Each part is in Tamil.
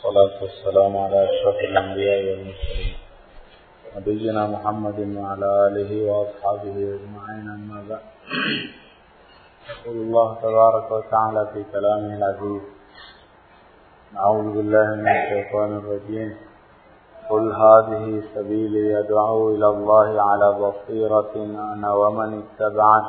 والصلاة والسلام على أشرف الأنبياء والمرسلين نبينا محمد وعلى آله وأصحابه أجمعين أما بعد يقول الله تبارك وتعالى في كلامه العزيز أعوذ بالله من الشيطان الرجيم قل هذه سبيلي يدعو إلى الله على بصيرة أنا ومن اتبعني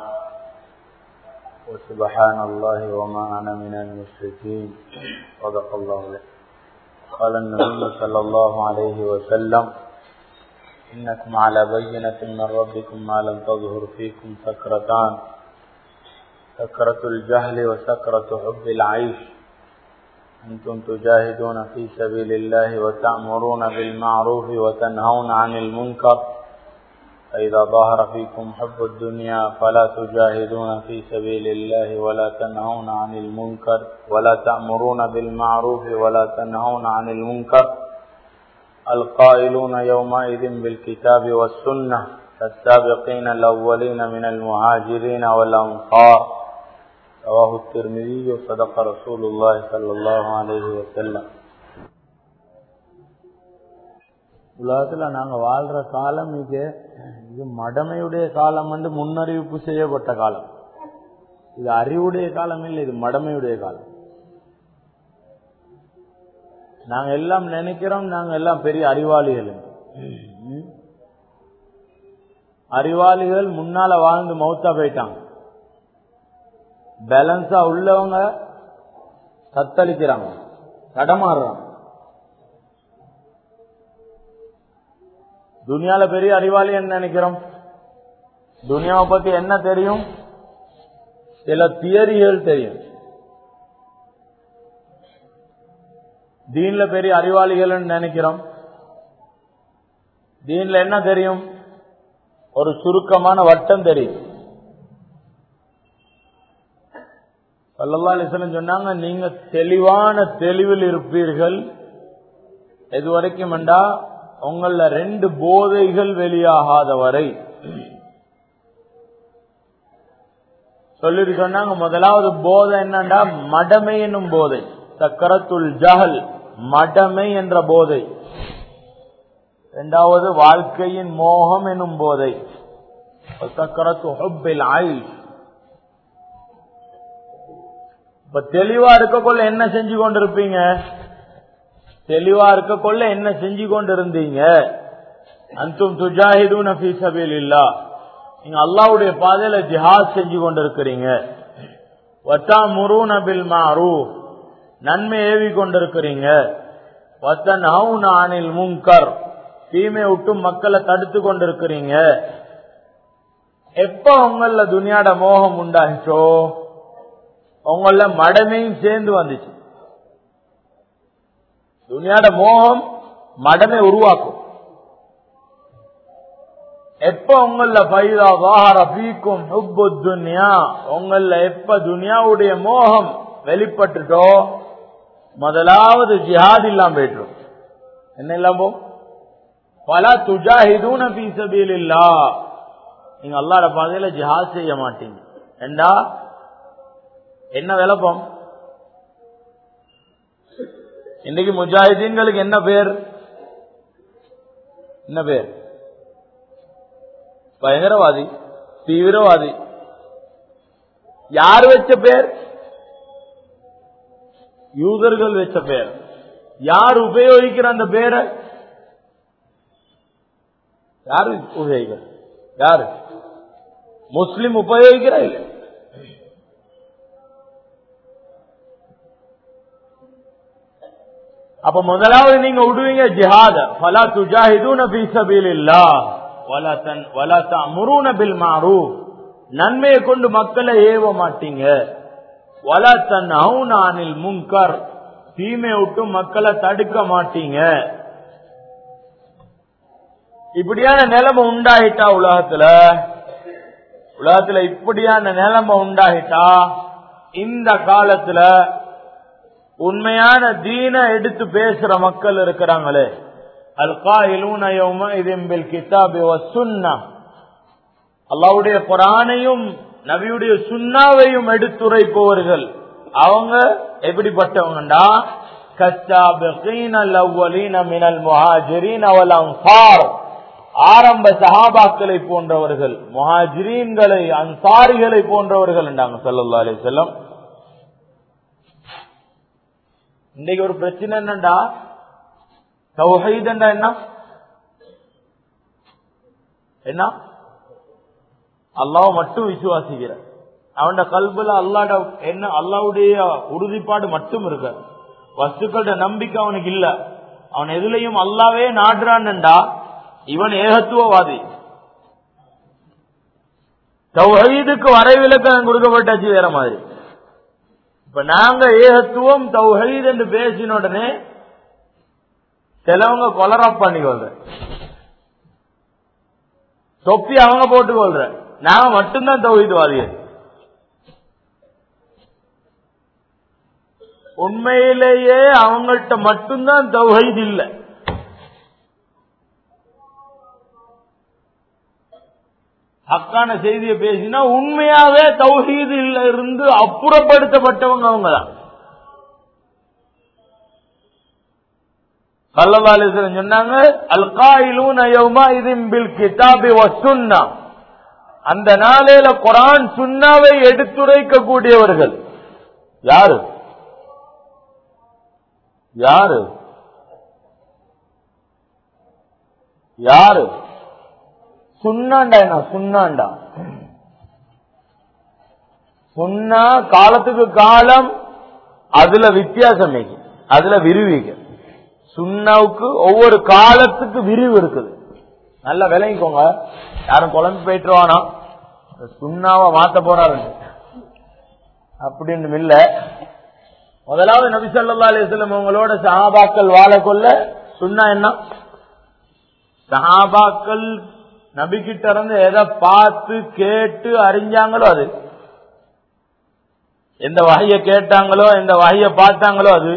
وسبحان الله وما أنا من المشركين صدق الله لك قال النبي صلى الله عليه وسلم إنكم على بينة من ربكم ما لم تظهر فيكم سكرتان سكرة الجهل وسكرة حب العيش أنتم تجاهدون في سبيل الله وتأمرون بالمعروف وتنهون عن المنكر فإذا ظهر فيكم حب الدنيا فلا تجاهدون في سبيل الله ولا تنهون عن المنكر ولا تأمرون بالمعروف ولا تنهون عن المنكر القائلون يومئذ بالكتاب والسنة السابقين الأولين من المهاجرين والأنصار رواه الترمذي صدق رسول الله صلى الله عليه وسلم உலகத்துல நாங்க வாழ்ற காலம் இது இது மடமையுடைய காலம் வந்து முன்னறிவிப்பு செய்யப்பட்ட காலம் இது அறிவுடைய காலம் இல்லை இது மடமையுடைய காலம் நாங்க எல்லாம் நினைக்கிறோம் நாங்க எல்லாம் பெரிய அறிவாளிகள் அறிவாளிகள் முன்னால வாழ்ந்து மௌத்தா போயிட்டாங்க பேலன்ஸா உள்ளவங்க தத்தளிக்கிறாங்க தடமாறுறாங்க துனியால பெரிய அறிவாளின்னு நினைக்கிறோம் துனியாவை பத்தி என்ன தெரியும் சில தியரிகள் தெரியும் தீன்ல பெரிய அறிவாளிகள் நினைக்கிறோம் தீன்ல என்ன தெரியும் ஒரு சுருக்கமான வட்டம் தெரியும் சல்லல்லா அலிஸ்லம் சொன்னாங்க நீங்க தெளிவான தெளிவில் இருப்பீர்கள் எது வரைக்கும் என்றா உங்கள ரெண்டு போதைகள் வெளியாகாத வரை சொல்லிட்டு சொன்னாங்க முதலாவது போதை என்னண்டா மடமை என்னும் போதை சக்கரத்துல் ஜஹல் மடமை என்ற போதை இரண்டாவது வாழ்க்கையின் மோகம் எனும் போதை சக்கரத்து ஹுப்பில் ஆயுஷ் இப்ப தெளிவா இருக்கக்குள்ள என்ன செஞ்சு கொண்டிருப்பீங்க தெளிவா இருக்கக்குள்ள என்ன செஞ்சு கொண்டு இருந்தீங்க அந்தும் துஜாஹிதூன ஃபீ சபீலில்லா நீங்க அல்லாஹ்வுடைய பாதையில ஜிஹாத் செஞ்சு கொண்டிருக்கிறீங்க வத்தாமுரூன பில் மஅரூஃப் நன்மை ஏவி கொண்டிருக்கிறீங்க வத்தன்ஹவுன அனில் முன்கர் தீமை விட்டு மக்களை தடுத்து கொண்டிருக்கிறீங்க எப்ப உங்கள துனியாட மோகம் உண்டாச்சோ உங்கள மடமையும் சேர்ந்து வந்துச்சு துனியாட மோகம் மடமை உருவாக்கும் எப்ப உங்கள பைதா வாஹர பீக்கும் ஹுப்பு துன்யா உங்கள எப்ப துனியாவுடைய மோகம் வெளிப்பட்டுட்டோ முதலாவது ஜிஹாத் இல்லாம போயிட்டு என்ன இல்லாம பல துஜாஹிதூன பீசபில் இல்லா நீங்க அல்லாட பாதையில ஜிஹாத் செய்ய மாட்டீங்க ஏண்டா என்ன விளப்பம் இன்னைக்கு முஜாஹிதீன்களுக்கு என்ன பேர் என்ன பேர் பயங்கரவாதி தீவிரவாதி யார் வச்ச பேர் யூதர்கள் வச்ச பேர் யார் உபயோகிக்கிற அந்த பேரை யாரு உபயோகிக்கிற யாரு முஸ்லிம் உபயோகிக்கிற இல்லை அப்ப முதலாவது நீங்க விடுவீங்க ஜிஹாத ஃபலா துஜாஹிதூன ஃபீ சபீலில்லாஹ் வலா தன் வலா தஅமுரூன பில் மஅரூஃப் நன்மையை கொண்டு மக்களை ஏவ மாட்டீங்க வலா தன்ஹவுன அனில் முன்கர் தீமை விட்டு மக்களை தடுக்க மாட்டீங்க இப்படியான நிலைமை உண்டாயிட்டா உலகத்துல உலகத்துல இப்படியான நிலைமை உண்டாயிட்டா இந்த காலத்துல உண்மையான தீன எடுத்து பேசுற மக்கள் இருக்கிறாங்களே அல்லாவுடைய குரானையும் நபியுடைய சுண்ணாவையும் எடுத்துரைப்பவர்கள் அவங்க எப்படிப்பட்டவங்கண்டா كالسابقين الأولين من المهاجرين والأنصار ஆரம்ப சஹாபாக்களை போன்றவர்கள் முஹாஜிரீன்களை அன்சாரிகளை போன்றவர்கள் என்றாங்க சல்லல்லா அலி செல்லம் இன்னைக்கு ஒரு பிரச்சனை என்னண்டா தௌஹீதண்டா என்ன என்ன அல்லாஹ் மட்டும் விசுவாசிக்கிற அவன் கல்புல அல்லாட என்ன அல்லாவுடைய உறுதிப்பாடு மட்டும் இருக்க வஸ்துக்களோட நம்பிக்கை அவனுக்கு இல்ல அவன் எதுலையும் அல்லாவே நாடுறான்டா இவன் ஏகத்துவவாதி தௌஹீதுக்கு வரைவிலக்கம் கொடுக்கப்பட்டாச்சு வேற மாதிரி இப்ப நாங்க ஏகத்துவம் தௌஹீத் என்று பேசின உடனே சிலவங்க கொலரா பண்ணிக்கொள்ற தொப்பி அவங்க போட்டுக்கொள்ற நாங்க மட்டும்தான் தௌஹீத்வாதிகள் உண்மையிலேயே அவங்கள்ட்ட மட்டும்தான் தௌஹீத் இல்ல ஹக்கான செய்தியை பேசினா உண்மையாவே தௌஹீதில் இருந்து அப்புறப்படுத்தப்பட்டவங்க அவங்க தான் கல்லவாலேஸ்வரன் சொன்னாங்க அல்காயிலூன் அயோமா இதிம்பில் கிதாபி வசுன்னா அந்த நாளையில குரான் சுன்னாவை எடுத்துரைக்க கூடியவர்கள் யாரு யாரு யாரு சுண்ணாண்டா என்ன சுண்ணாண்டா சுண்ணா காலத்துக்கு காலம் அதுல வித்தியாசம் இருக்கு. அதுல விரிவிக்கு சுண்ணாவுக்கு ஒவ்வொரு காலத்துக்கு விரிவு இருக்குது நல்லா விளங்கிக்கோங்க யாரும் குழம்பு போயிட்டுருவானா சுண்ணாவை மாத்த போறாரு அப்படின்னு இல்ல முதலாவது நபி ஸல்லல்லாஹு அலைஹி வஸல்லம் அவங்களோட சஹாபாக்கள் வாழ கொள்ள சுண்ணா என்ன சஹாபாக்கள் நபி கிட்ட இருந்து எதை பார்த்து கேட்டு அறிஞ்சாங்களோ அது எந்த வகைய கேட்டாங்களோ எந்த வகைய பார்த்தாங்களோ அது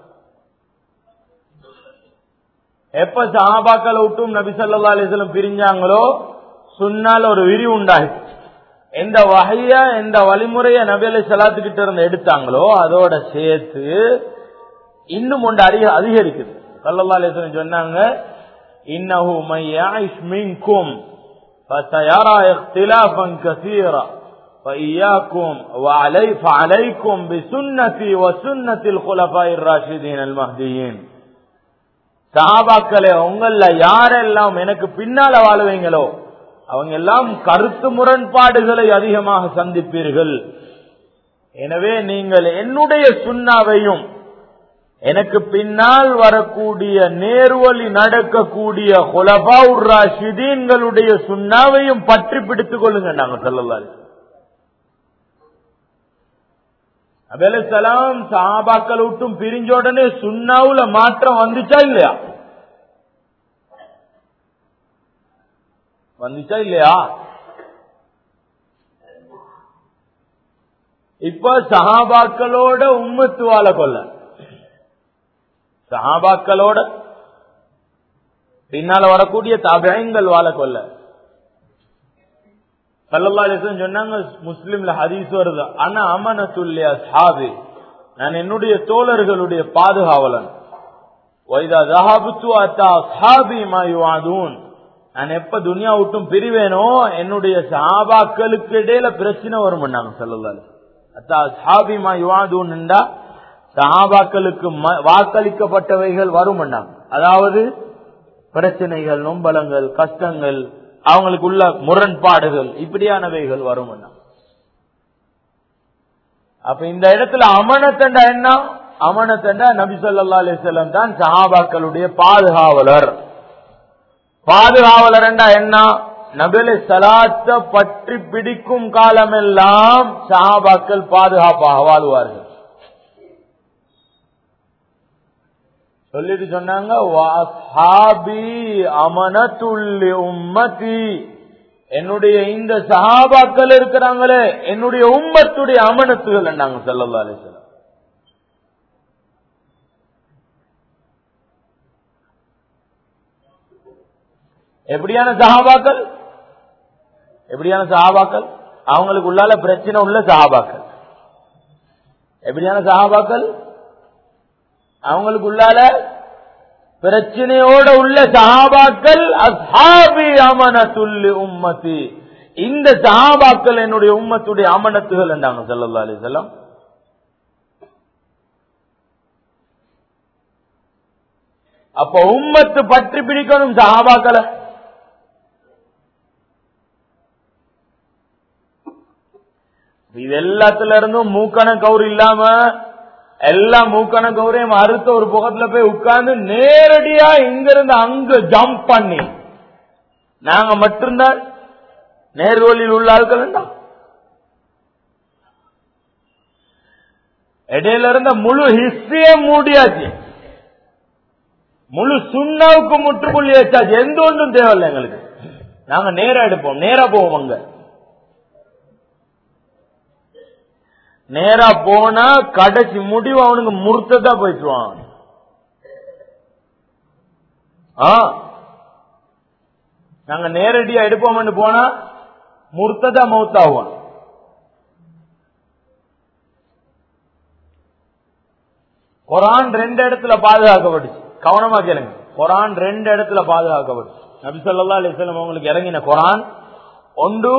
எப்ப சஹாபாக்களை விட்டும் நபி ஸல்லல்லாஹு அலைஹி வஸல்லம் பிரிஞ்சாங்களோ சுன்னால ஒரு விரி உண்டாயிடுச்சு எந்த வகைய எந்த வழிமுறைய நபி அலி சலாத்து கிட்ட இருந்து எடுத்தாங்களோ அதோட சேர்த்து இன்னும் ஒன்று அதிக அதிகரிக்குது சல்லல்லா அலிஸ்வரம் சொன்னாங்க இன்னஹு மையாயிஷ் மின்கும் فسيرى اختلافا كثيرا فإياكم وعلي فعليكم بسنتي وسنة الخلفاء الراشدين المهديين சஹாபாக்களே உங்கள யாரெல்லாம் எனக்கு பின்னால வாழுவீங்களோ அவங்க எல்லாம் கருத்து முரண்பாடுகளை அதிகமாக சந்திப்பீர்கள் எனவே நீங்கள் என்னுடைய சுண்ணாவையும் எனக்கு பின்னால் வரக்கூடிய நேர்வழி நடக்கக்கூடிய குலபாவுர் ராஷிதீன்களுடைய சுண்ணாவையும் பற்றி பிடித்துக் கொள்ளுங்க நாங்க சொல்லலாரு அபேலாம் சாபாக்கள் விட்டும் பிரிஞ்ச உடனே சுண்ணாவுல மாற்றம் வந்துச்சா இல்லையா வந்துச்சா இல்லையா இப்ப சஹாபாக்களோட உம்மத்து வாழ கொள்ள சஹாபாக்களோட பின்னால வரக்கூடிய தபயங்கள் வாழ கொள்ள சல்லல்லா அலிஸ்லம் சொன்னாங்க முஸ்லிம்ல ஹதீஸ் வருது ஆனா அமனத்துல்லிய சாபி நான் என்னுடைய தோழர்களுடைய பாதுகாவலன் வைதா ஜஹாபுத்து அத்தா சாபி மாயுவாதூன் நான் எப்ப துனியா விட்டும் பிரிவேனோ என்னுடைய சாபாக்களுக்கு இடையில பிரச்சனை வரும் சல்லல்லா அத்தா சாபி மாயுவாதூன்டா சஹாபாக்களுக்கு வாக்களிக்கப்பட்டவைகள் வரும் அதாவது பிரச்சனைகள் நொம்பலங்கள் கஷ்டங்கள் அவங்களுக்கு உள்ள முரண்பாடுகள் இப்படியானவைகள் வரும் அப்ப இந்த இடத்துல அமனத்தண்டா என்ன அமனத்தண்டா நபி சொல்லா அலிசல்லம் தான் சஹாபாக்களுடைய பாதுகாவலர் பாதுகாவலர் என்ன நபிலை சலாத்த பற்றி பிடிக்கும் காலமெல்லாம் சஹாபாக்கள் பாதுகாப்பாக வாழ்வார்கள் சொல்லிட்டு சொன்னாங்க அமனத்துள்ளி உம்மதி என்னுடைய இந்த சஹாபாக்கள் இருக்கிறாங்களே என்னுடைய உம்மத்துடைய அமனத்துகள் நாங்க சொல்லலாம் அலிசலாம் எப்படியான சஹாபாக்கள் எப்படியான சஹாபாக்கள் அவங்களுக்கு உள்ளால பிரச்சனை உள்ள சஹாபாக்கள் எப்படியான சஹாபாக்கள் அவங்களுக்குள்ளால பிரச்சனையோட உள்ள சஹாபாக்கள் அஸ்ஹாபி அமனத்துல்லி உம்மத்தி இந்த சஹாபாக்கள் என்னுடைய உம்மத்துடைய அமனத்துகள் என்றாங்க சல்லா அலிசல்லாம் அப்ப உம்மத்து பற்றி பிடிக்கணும் சஹாபாக்களை இது எல்லாத்துல இருந்தும் மூக்கண கவுர் இல்லாம எல்லா மூக்கண கௌரையும் அறுத்த ஒரு புகத்துல போய் உட்கார்ந்து நேரடியா இங்க இருந்து அங்க ஜம்ப் பண்ணி நாங்க மட்டும்தான் நேர்வழியில் உள்ள ஆட்கள் தான் இடையில இருந்த முழு ஹிஸ்டரியே மூடியாச்சு முழு சுண்ணாவுக்கு முற்றுப்புள்ளி வச்சாச்சு எந்த ஒன்றும் தேவையில்லை எங்களுக்கு நாங்க நேரா எடுப்போம் நேரா போவோம் அங்க நேரா போனா கடைசி முடிவு அவனுக்கு முறுத்ததா போயிட்டுருவான் ஆ நாங்க நேரடியா எடுப்போம்னு போனா முறுத்ததா மௌத்தாவான் குரான் ரெண்டு இடத்துல பாதுகாக்கப்பட்டுச்சு கவனமா கேளுங்க குரான் ரெண்டு இடத்துல பாதுகாக்கப்பட்டுச்சு நபிசல்லா அலிஸ்லாம் அவங்களுக்கு இறங்கின குரான் ஒன்று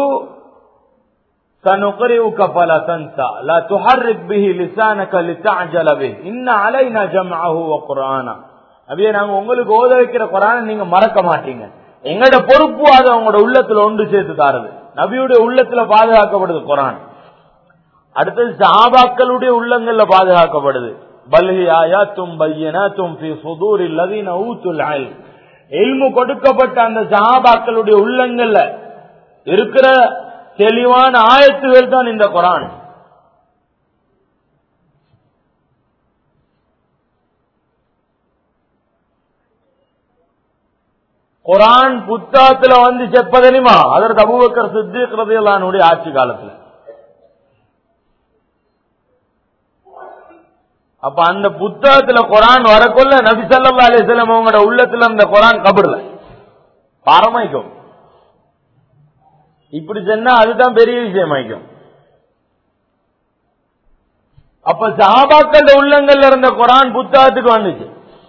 سنقرئك فلا تنسى لا تحرك به لسانك لتعجل به إن علينا جمعه وقرآنا அப்படியே நாங்க உங்களுக்கு ஓத வைக்கிற குரான நீங்க மறக்க மாட்டீங்க எங்களோட பொறுப்பு அதை உங்களோட உள்ளத்துல ஒன்று சேர்த்து தாருது நபியுடைய உள்ளத்துல பாதுகாக்கப்படுது குரான் அடுத்தது சாபாக்களுடைய உள்ளங்கள்ல பாதுகாக்கப்படுது பல்ஹி ஆயாத்தும் பையனாத்தும் ஃபி சுதூரில் லதீன ஊத்துல் இல்ம் இல்மு கொடுக்கப்பட்ட அந்த சஹாபாக்களுடைய உள்ளங்கள்ல இருக்கிற தெளிவான ஆயத்துகள் தான் இந்த குரான் குரான் புத்தகத்துல வந்து செப்ப தெரியுமா அதற்கு அபுபக்கர் சித்திக் ரதியல்லானுடைய ஆட்சி காலத்துல அப்ப அந்த புத்தகத்துல குரான் வரக்குள்ள நபி சல்லா அலிஸ்லாம் அவங்களோட உள்ளத்துல அந்த குரான் கபர்ல பாரமாய்க்கும் இப்படி சொன்னா அதுதான் பெரிய விஷயமாய்க்கும் அப்ப சஹாபாக்கள் உள்ளங்கள்ல இருந்த குரான் புத்தகத்துக்கு வந்துச்சு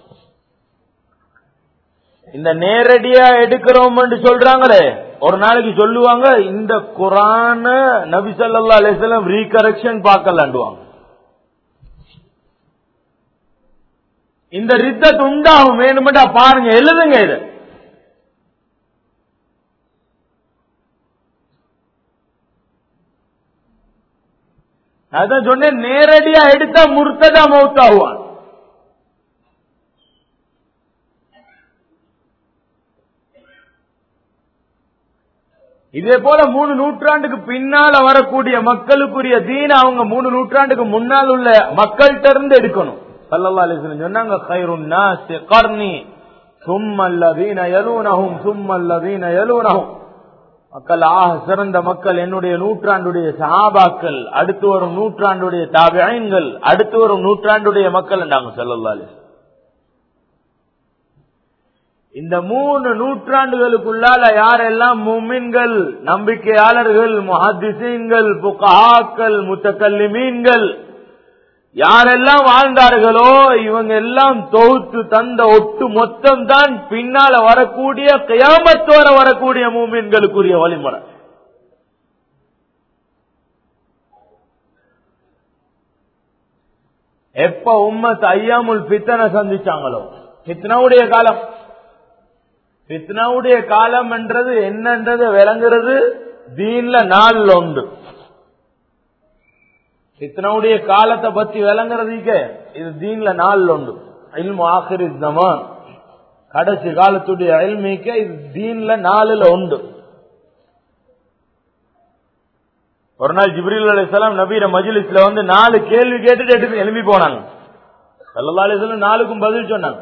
இந்த நேரடியா எடுக்கிறோம் சொல்றாங்களே ஒரு நாளைக்கு சொல்லுவாங்க இந்த குரான நபி சல்லா அலிஸ்லாம் ரீகரெக்ஷன் பார்க்கலாண்டுவாங்க இந்த ரித்தத் உண்டாகும் வேணுமெண்டா பாருங்க எழுதுங்க இது அதான் சொன்னேன் நேரடியா எடுத்தா முர்த்ததா மௌத்தாகுவான் இதே போல மூணு நூற்றாண்டுக்கு பின்னால வரக்கூடிய மக்களுக்குரிய தீன அவங்க மூணு நூற்றாண்டுக்கு முன்னால் உள்ள மக்கள்கிட்ட இருந்து எடுக்கணும் சல்லல்லா அலிஸ்லம் சொன்னாங்க கைருன் நாசி கர்ணி சும்மல்லதீன யலூனஹும் சும்மல்லதீன யலூனஹும் மக்கள் ஆக சிறந்த மக்கள் என்னுடைய நூற்றாண்டுடைய சஹாபாக்கள் அடுத்து வரும் நூற்றாண்டுடைய தாபியன்கள் அடுத்து வரும் நூற்றாண்டுடைய மக்கள் நாங்க சல்லல்லா அலிஸ்லம் இந்த மூணு நூற்றாண்டுகளுக்குள்ளால யாரெல்லாம் முமின்கள் நம்பிக்கையாளர்கள் முஹத்திசீன்கள் புகாக்கள் முத்தக்கல்லிமீன்கள் யாரெல்லாம் வாழ்ந்தார்களோ இவங்க எல்லாம் தொகுத்து தந்த ஒட்டு மொத்தம் தான் பின்னால வரக்கூடிய கயாமத்தோர வரக்கூடிய மூமின்களுக்குரிய வழிமுறை எப்ப உம்மத் ஐயாமுல் பித்தனை சந்திச்சாங்களோ பித்னாவுடைய காலம் பித்னாவுடைய காலம் என்றது என்னன்றது விளங்குறது தீன்ல நாள் உண்டு பித்னாவுடைய காலத்தை பத்தி விளங்குறதுக்கு இது தீன்ல நாள் உண்டு இல்மு ஆசிரி ஜமான் கடைசி காலத்துடைய அயல்மிக்க இது தீன்ல நாலுல உண்டு ஒரு நாள் ஜிப்ரீல் அலிஸ்லாம் நபீர மஜிலிஸ்ல வந்து நாலு கேள்வி கேட்டுட்டு எடுத்து எழுப்பி போனாங்க சல்லா அலிஸ்லாம் நாலுக்கும் பதில் சொன்னாங்க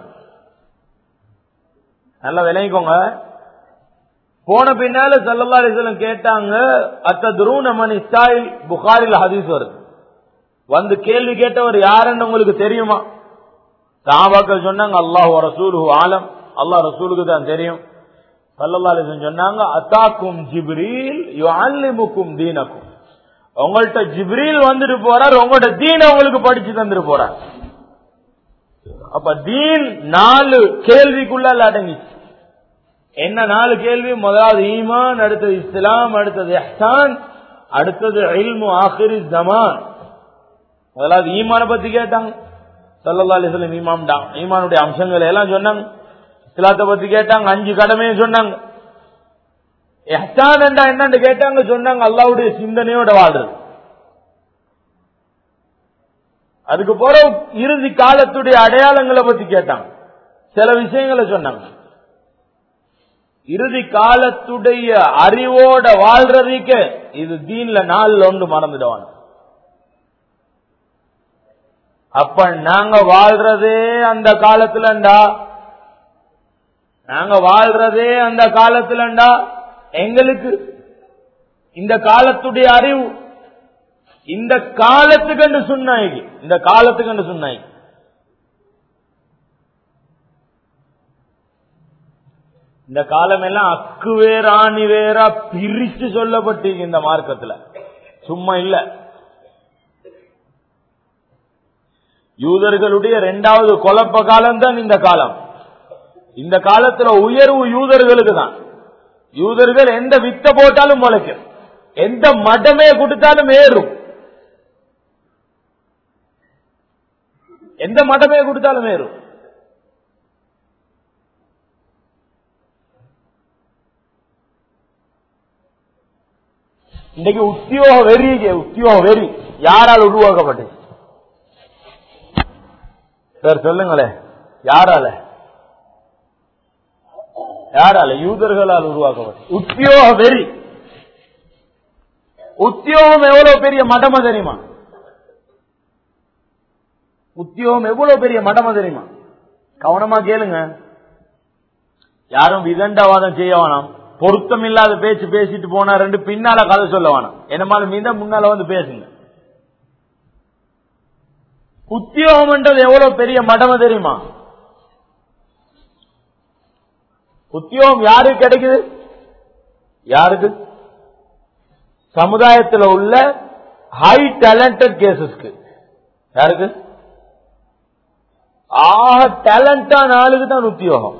நல்லா விளங்கிக்கோங்க போன பின்னால சல்லல்லா அலிஸ்லம் கேட்டாங்க அத்த துருவனமணி ஸ்டாயில் புகாரில் ஹதீஸ் வருது வந்து கேள்வி கேட்டவர் யாருன்னு உங்களுக்கு தெரியுமா சாபாக்கள் சொன்னாங்க அல்லாஹ் ரசூலு ஆலம் அல்லாஹ் ரசூலுக்கு தான் தெரியும் சல்லல்லா அலிஸ்லம் சொன்னாங்க அத்தாக்கும் ஜிப்ரீல் யுஅல்லிமுக்கும் தீனக்கும் உங்கள்ட்ட ஜிப்ரீல் வந்துட்டு போறார் உங்கள்ட்ட தீன உங்களுக்கு படிச்சு தந்துட்டு போறார் அப்ப தீன் நாலு கேள்விக்குள்ள அடங்கிச்சு என்ன நாலு கேள்வி முதலாவது ஈமான் அடுத்தது இஸ்லாம் அடுத்தது எஹ்சான் அடுத்தது இல்மு ஆஹிரி ஜமான் முதலாவது ஈமான பத்தி கேட்டாங்க சல்லல்லா அலிஸ்லம் ஈமாம் தான் ஈமானுடைய அம்சங்களை எல்லாம் சொன்னாங்க இஸ்லாத்தை பத்தி கேட்டாங்க அஞ்சு கடமையை சொன்னாங்க எஹ்சான் என்றா என்னன்னு கேட்டாங்க சொன்னாங்க அல்லாவுடைய சிந்தனையோட வாழ்றது அதுக்கு போற இறுதி காலத்துடைய அடையாளங்களை பத்தி கேட்டாங்க சில விஷயங்களை சொன்னாங்க இறுதி காலத்துடைய அறிவோட வாழ்றதுக்கு இது தீன்ல நாள்ல ஒன்று மறந்துடுவாங்க அப்ப நாங்க வாழ்றதே அந்த காலத்துலண்டா நாங்க வாழ்றதே அந்த காலத்துலண்டா எங்களுக்கு இந்த காலத்துடைய அறிவு இந்த காலத்துக்கு என்று சொன்னாய்க்கு இந்த காலத்துக்கு என்று சொன்னாய் இந்த காலம் எல்லாம் அக்கு வேற ஆணி வேறா பிரிச்சு சொல்லப்பட்டீங்க இந்த மார்க்கத்துல சும்மா இல்ல யூதர்களுடைய இரண்டாவது குழப்ப காலம் தான் இந்த காலம் இந்த காலத்துல உயர்வு யூதர்களுக்கு தான் யூதர்கள் எந்த வித்த போட்டாலும் முளைக்கும் எந்த மடமே கொடுத்தாலும் ஏறும் எந்த மடமே கொடுத்தாலும் ஏறும் இன்னைக்கு உத்தியோக வெறி உத்தியோக வெறி யாரால் உருவாக்கப்பட்டது சார் சொல்லுங்களேன் யாரால யாரால யூதர்களால் உருவாக்கப்பட்டது உத்தியோக வெறி உத்தியோகம் எவ்வளவு பெரிய மடம தெரியுமா உத்தியோகம் எவ்வளவு பெரிய மடம தெரியுமா கவனமா கேளுங்க யாரும் விதண்டாவாதம் செய்ய வேணாம் பொருத்தம் இல்லாத பேச்சு பேசிட்டு போனா ரெண்டு பின்னால கதை சொல்ல வேணாம் என்னமால மீத முன்னால வந்து பேசுங்க உத்தியோகம்ன்றது எவ்வளவு பெரிய மடம தெரியுமா உத்தியோகம் யாருக்கு கிடைக்குது யாருக்கு சமுதாயத்தில் உள்ள ஹை டேலண்டட் கேசஸ்க்கு யாருக்கு ஆக டேலண்டான ஆளுக்கு தான் உத்தியோகம்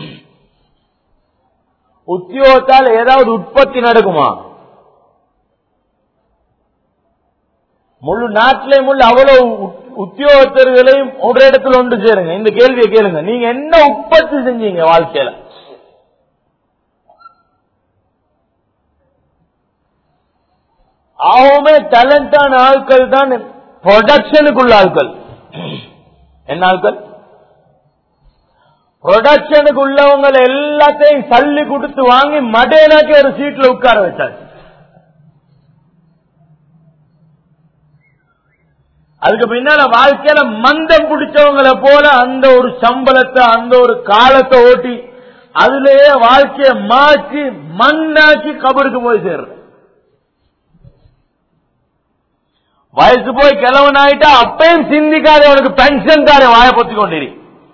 உத்தியோகத்தால் ஏதாவது உற்பத்தி நடக்குமா முழு நாட்டிலே முழு அவ்வளவு உத்தியோகத்தர்களையும் ஒரு இடத்துல ஒன்று சேருங்க இந்த கேள்வியை கேளுங்க நீங்க என்ன உற்பத்தி செஞ்சீங்க வாழ்க்கையில ஆகவுமே டேலண்டான ஆட்கள் தான் ப்ரொடக்ஷனுக்குள்ள ஆட்கள் என்ன ஆட்கள் ப்ரொடக்ஷனுக்கு உள்ளவங்க எல்லாத்தையும் சல்லி கொடுத்து வாங்கி மடேனாக்கி ஒரு சீட்ல உட்கார வச்சாச்சு அதுக்கு பின்னால வாழ்க்கையில மந்தம் பிடிச்சவங்களை போல அந்த ஒரு சம்பளத்தை அந்த ஒரு காலத்தை ஓட்டி அதுலயே வாழ்க்கைய மாற்றி மண்ணாக்கி கபருக்கு போய் சேர்ற வயசு போய் கிழவன் ஆயிட்டா அப்பயும் சிந்திக்காத அவனுக்கு பென்ஷன் தாரே வாய பொத்தி கொண்டிரு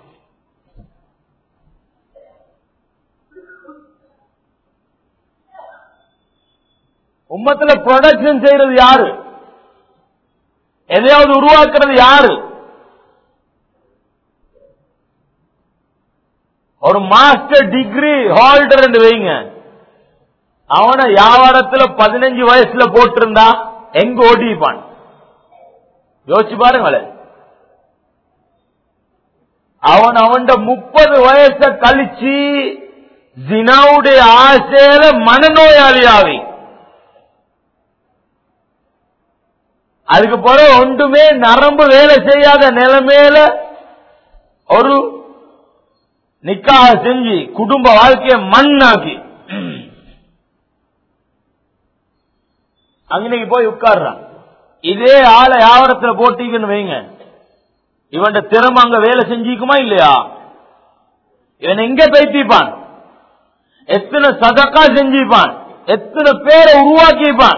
உம்மத்துல ப்ரொடக்ஷன் செய்யறது யாரு எதையாவது உருவாக்குறது யாரு ஒரு மாஸ்டர் டிகிரி ஹோல்டர் வைங்க அவனை வியாபாரத்துல பதினஞ்சு வயசுல போட்டிருந்தா எங்க ஓட்டிப்பான் யோசிச்சு பாருங்களேன் அவன் அவன் முப்பது வயச கழிச்சு ஜினாவுடைய ஆசையில மனநோயாளியாவி அதுக்கு பிறகு ஒன்றுமே நரம்பு வேலை செய்யாத நிலைமையில ஒரு நிக்காக செஞ்சு குடும்ப வாழ்க்கையை மண்ணாக்கி அங்கனைக்கு போய் உட்கார்றான் இதே ஆளை வியாபாரத்துல போட்டீங்கன்னு வைங்க இவன் திறமை அங்க வேலை செஞ்சிக்குமா இல்லையா இவன் எங்க பேசிப்பான் எத்தனை சதக்கா செஞ்சிப்பான் எத்தனை பேரை உருவாக்கிப்பான்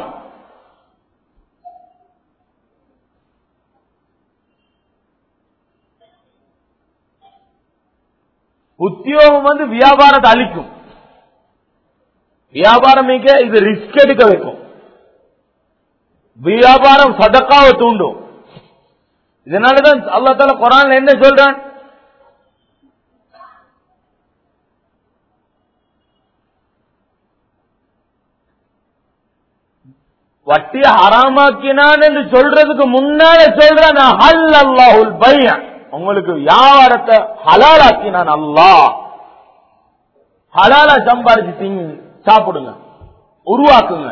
உத்தியோகம் வந்து வியாபாரத்தை அழிக்கும் வியாபாரம் இது ரிஸ்க் எடுக்க வைக்கும் வியாபாரம் சதக்காவை தூண்டும் இதனாலதான் அல்லா தால குரான் என்ன சொல்றான் வட்டிய ஹராமாக்கினான் என்று சொல்றதுக்கு முன்னால சொல்றேன் ஹல் அல்லாஹுல் பைய உங்களுக்கு வியாபாரத்தை ஹலாலாக்கினான் அல்லாஹ் ஹலாலா சம்பாரிச்சு திங்க சாப்பிடுங்க உருவாக்குங்க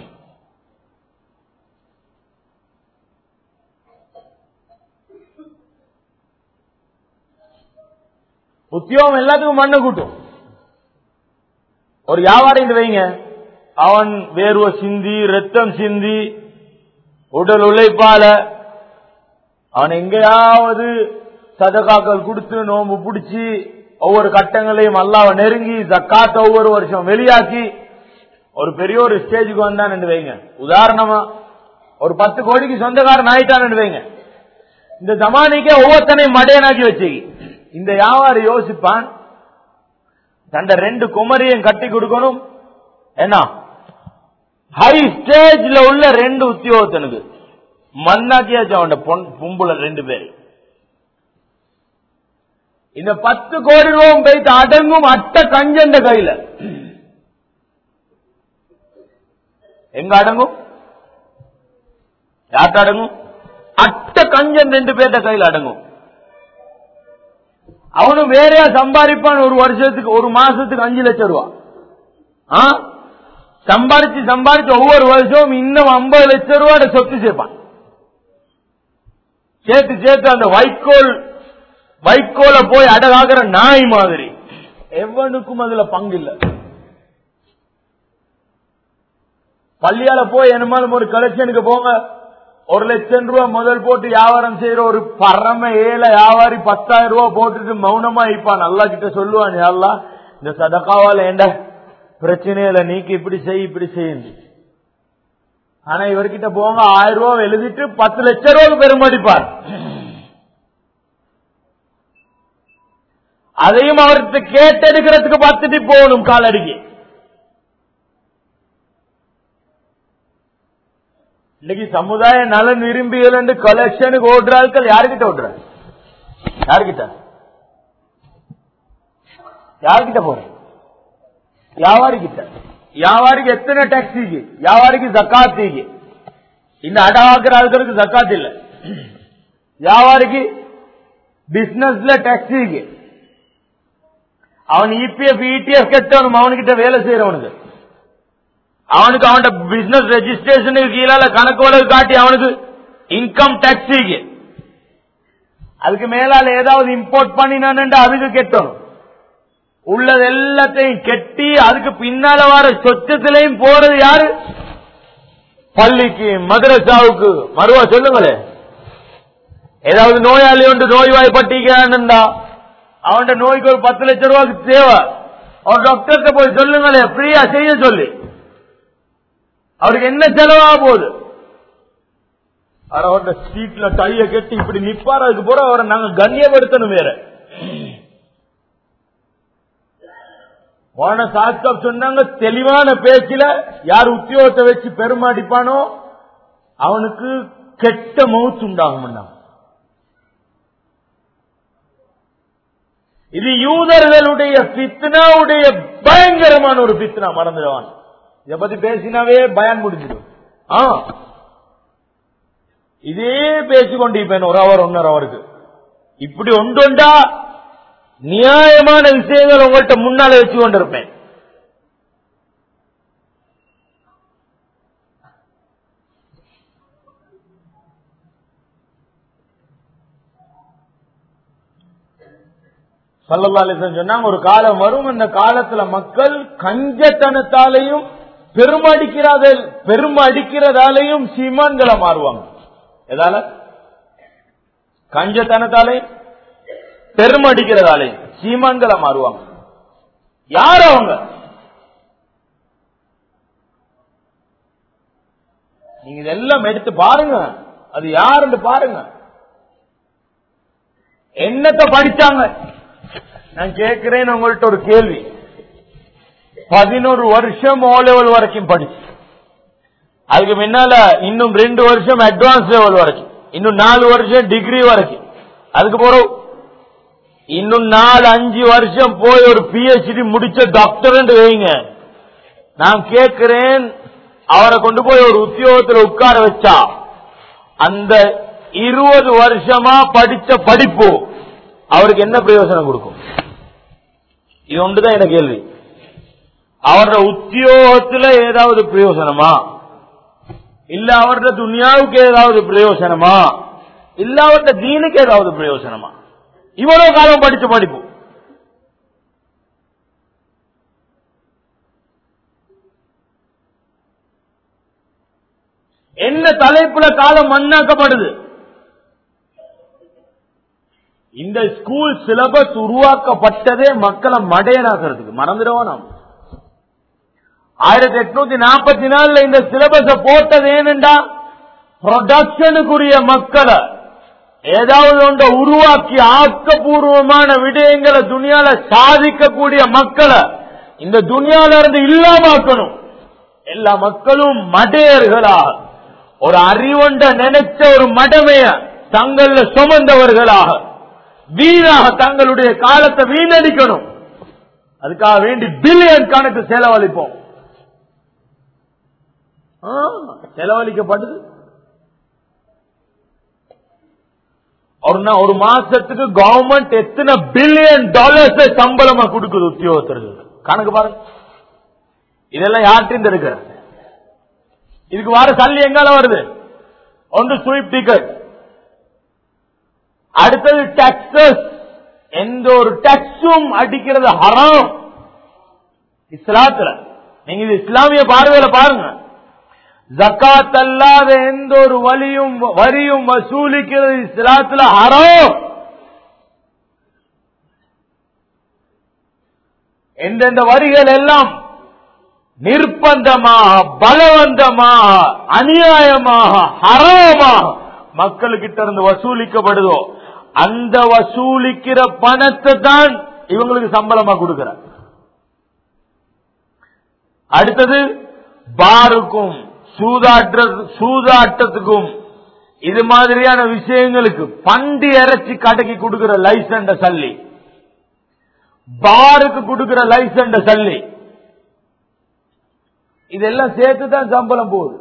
உத்தியோகம் எல்லாத்துக்கும் மண்ணை கூட்டும் ஒரு வியாபாரம் வைங்க அவன் வேர்வை சிந்தி ரத்தம் சிந்தி உடல் உழைப்பால அவன் எங்கேயாவது சதகாக்கள் கொடுத்து நோம்பு பிடிச்சி ஒவ்வொரு கட்டங்களையும் அல்லாவ நெருங்கி ஜக்காத்த ஒவ்வொரு வருஷம் வெளியாக்கி ஒரு பெரிய ஒரு ஸ்டேஜுக்கு வந்தான்னு வைங்க உதாரணமா ஒரு பத்து கோடிக்கு சொந்தக்காரன் ஆயிட்டான்னு வைங்க இந்த ஜமானிக்கே ஒவ்வொருத்தனையும் மடையனாக்கி வச்சு இந்த வியாபாரி யோசிப்பான் தண்ட ரெண்டு குமரியும் கட்டி கொடுக்கணும் என்ன ஹை ஸ்டேஜ்ல உள்ள ரெண்டு உத்தியோகத்தனுக்கு மண்ணாக்கியாச்சு அவன் பொன் பும்புல ரெண்டு பேர் இந்த பத்து கோடி ரூபாய் போயிட்டு அடங்கும் அட்ட கஞ்சண்ட கையில எங்க அடங்கும் யார்கிட்ட அடங்கும் அட்ட கஞ்சன் ரெண்டு பேர்ட்ட கையில் அடங்கும் அவனும் வேறையா சம்பாதிப்பான் ஒரு வருஷத்துக்கு ஒரு மாசத்துக்கு அஞ்சு லட்சம் ரூபா ஆ? சம்பாரிச்சு சம்பாரிச்சு ஒவ்வொரு வருஷமும் இன்னும் ஐம்பது லட்சம் ரூபாய் சொத்து சேர்ப்பான் சேர்த்து சேர்த்து அந்த வைக்கோல் வைக்கோல போய் அடகாகிற நாய் மாதிரி எவனுக்கும் அதுல பங்கு இல்ல பள்ளியால போய் என்னமாலும் ஒரு கலெக்ஷனுக்கு போங்க ஒரு லட்சம் ரூபாய் முதல் போட்டு வியாபாரம் செய்யற ஒரு பரம ஏழை வியாபாரி பத்தாயிரம் ரூபாய் போட்டுட்டு மௌனமா இருப்பான் நல்லா கிட்ட சொல்லுவான் யாழ்லா இந்த சதக்காவால ஏண்ட பிரச்சனையில நீக்கு இப்படி செய் இப்படி செய்யுங்க ஆனா இவர்கிட்ட போங்க ஆயிரம் ரூபாய் எழுதிட்டு பத்து லட்சம் ரூபாய் பெருமடிப்பார் அதையும் அவர்கிட்ட கேட்டெடுக்கிறதுக்கு பத்துட்டு போகணும் காலடிக்கு இன்னைக்கு சமுதாய நலன் விரும்பியல் என்று கலெக்ஷனுக்கு ஓடுற ஆட்கள் யாருக்கிட்ட ஓடுற யாருக்கிட்ட யாருக்கிட்ட போற வியாபாரி கிட்ட வியாபாரிக்கு எத்தனை டாக்ஸிக்கு வியாபாரிக்கு ஜக்காத்திக்கு இந்த அடவாக்குற ஆட்களுக்கு ஜக்காத் இல்ல வியாபாரிக்கு பிசினஸ்ல டாக்ஸிக்கு அவன் இபிஎஃப் இடிஎஃப் கட்டணும் அவனுக்கிட்ட வேலை செய்யறவனுக்கு அவனுக்கு அவன் பிசினஸ் ரெஜிஸ்ட்ரேஷனுக்கு கீழால கணக்கு வழக்கு காட்டி அவனுக்கு இன்கம் டாக்ஸிக்கு அதுக்கு மேலால ஏதாவது இம்போர்ட் பண்ணினான்னு அதுக்கு கெட்டணும் உள்ளது எல்லாத்தையும் கெட்டி அதுக்கு பின்னால வர சொச்சத்திலையும் போறது யாரு பள்ளிக்கு மதரசாவுக்கு மறுவா சொல்லுங்களே ஏதாவது நோயாளி ஒன்று நோய்வாய்ப்பட்டிருக்கான்டா அவன் நோய்க்கு ஒரு பத்து லட்சம் ரூபாய்க்கு தேவை அவர் டாக்டர்கிட்ட போய் சொல்லுங்களே ஃப்ரீயா செய்ய சொல்லி அவருக்கு என்ன செலவாக போகுது அவரோட சீட்ல டைய கட்டி இப்படி நிப்பார் அதுக்கு போற அவரை நாங்க கண்ணியப்படுத்தணும் வேற போன சாஸ்கப் சொன்னாங்க தெளிவான பேச்சில யார் உத்தியோகத்தை வச்சு பெருமாடிப்பானோ அவனுக்கு கெட்ட மவுத்து உண்டாகும் இது யூதர்களுடைய பித்னாவுடைய பயங்கரமான ஒரு பித்னா மறந்துடுவான் இத பத்தி பேசினாவே பயம் முடிஞ்சிடும் ஆ இதே பேசிக்கொண்டிருப்பேன் ஒரு அவர் ஒன்னரை அவருக்கு இப்படி ஒன்றொண்டா நியாயமான விஷயங்கள் உங்கள்கிட்ட முன்னால வச்சு கொண்டிருப்பேன் சல்லல்லாலிசன் சொன்னாங்க ஒரு காலம் வரும் இந்த காலத்துல மக்கள் கஞ்சத்தனத்தாலையும் பெருமடிக்கிறத பெருமடிக்கிறதாலையும் சீமான்களை மாறுவாங்க எதால கஞ்சத்தனத்தாலையும் பெருமடிக்கிறதாலையும் சீமான்களை மாறுவாங்க யார் அவங்க நீங்க இதெல்லாம் எடுத்து பாருங்க அது யாருன்னு பாருங்க என்னத்தை படிச்சாங்க நான் கேட்கிறேன் உங்கள்ட்ட ஒரு கேள்வி பதினோரு வருஷம் ஓ லெவல் வரைக்கும் படிச்சு அதுக்கு முன்னால இன்னும் ரெண்டு வருஷம் அட்வான்ஸ் லெவல் வரைக்கும் இன்னும் நாலு வருஷம் டிகிரி வரைக்கும் அதுக்கு போறோம் இன்னும் நாலு அஞ்சு வருஷம் போய் ஒரு பிஹெச்டி முடிச்ச டாக்டர் வைங்க நான் கேட்கிறேன் அவரை கொண்டு போய் ஒரு உத்தியோகத்தில் உட்கார வச்சா அந்த இருபது வருஷமா படிச்ச படிப்பு அவருக்கு என்ன பிரயோஜனம் கொடுக்கும் இது ஒன்றுதான் என்ன கேள்வி அவரோட உத்தியோகத்துல ஏதாவது பிரயோஜனமா இல்ல அவரோட துனியாவுக்கு ஏதாவது பிரயோஜனமா இல்ல அவரோட தீனுக்கு ஏதாவது பிரயோஜனமா இவ்வளவு காலம் படிச்ச படிப்பு என்ன தலைப்புல காலம் மண்ணாக்கப்படுது இந்த ஸ்கூல் சிலபஸ் உருவாக்கப்பட்டதே மக்களை மடையனாக்குறதுக்கு மறந்துடுவோம் நாம் ஆயிரத்தி எட்நூத்தி நாற்பத்தி நாலுல இந்த சிலபஸ போட்டது ஏனென்றா ப்ரொடக்ஷனுக்குரிய மக்களை ஏதாவது ஒன்றை உருவாக்கி ஆக்கப்பூர்வமான விடயங்களை துணியால சாதிக்கக்கூடிய மக்களை இந்த துணியால இருந்து இல்லாமக்கணும் எல்லா மக்களும் மடையர்களாக ஒரு அறிவொண்ட நினைச்ச ஒரு மடமைய தங்கள்ல சுமந்தவர்களாக வீணாக தங்களுடைய காலத்தை வீணடிக்கணும் அதுக்காக வேண்டி பில்லியன் கணக்கு செலவழிப்போம் ஆ, செலவழிக்கப்படுது ஒரு நா- ஒரு மாசத்துக்கு கவர்மெண்ட் எத்தனை பில்லியன் டாலர்ஸ் சம்பளமா கொடுக்குது உத்தியோகத்தர்களுக்கு கணக்கு பாருங்க இதெல்லாம் யார்கிட்ட இருக்கிற இதுக்கு வர சல்லி எங்கால வருது ஒன்று ஸ்வீப் டிக்கெட் அடுத்தது டாக்ஸஸ் எந்த ஒரு டாக்ஸும் அடிக்கிறது ஹராம் இஸ்லாத்துல நீங்க இது இஸ்லாமிய பார்வையில பாருங்க ஜக்காத் அல்லாத எந்த ஒரு வலியும் வரியும் வசூலிக்கிறது இஸ்லாத்துல ஹராம் எந்தெந்த வரிகள் எல்லாம் நிர்பந்தமாக பலவந்தமாக அநியாயமாக ஹராமாக மக்களுக்கிட்ட இருந்து வசூலிக்கப்படுதோ அந்த வசூலிக்கிற பணத்தை தான் இவங்களுக்கு சம்பளமா கொடுக்கிற அடுத்தது பாருக்கும் சூதாட்ட சூதாட்டத்துக்கும் இது மாதிரியான விஷயங்களுக்கு பண்டி இறைச்சி கடைக்கு கொடுக்கிற லைசன்ட சல்லி பாருக்கு கொடுக்கிற லைசன்ட சல்லி இதெல்லாம் சேர்த்து தான் சம்பளம் போகுது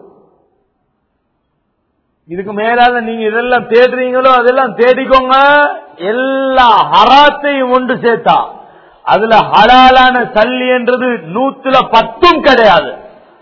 இதுக்கு மேலால நீங்க இதெல்லாம் தேடுறீங்களோ அதெல்லாம் தேடிக்கோங்க எல்லா ஹராத்தையும் ஒன்று சேர்த்தா அதுல ஹலாலான சல்லி என்றது நூத்துல பத்தும் கிடையாது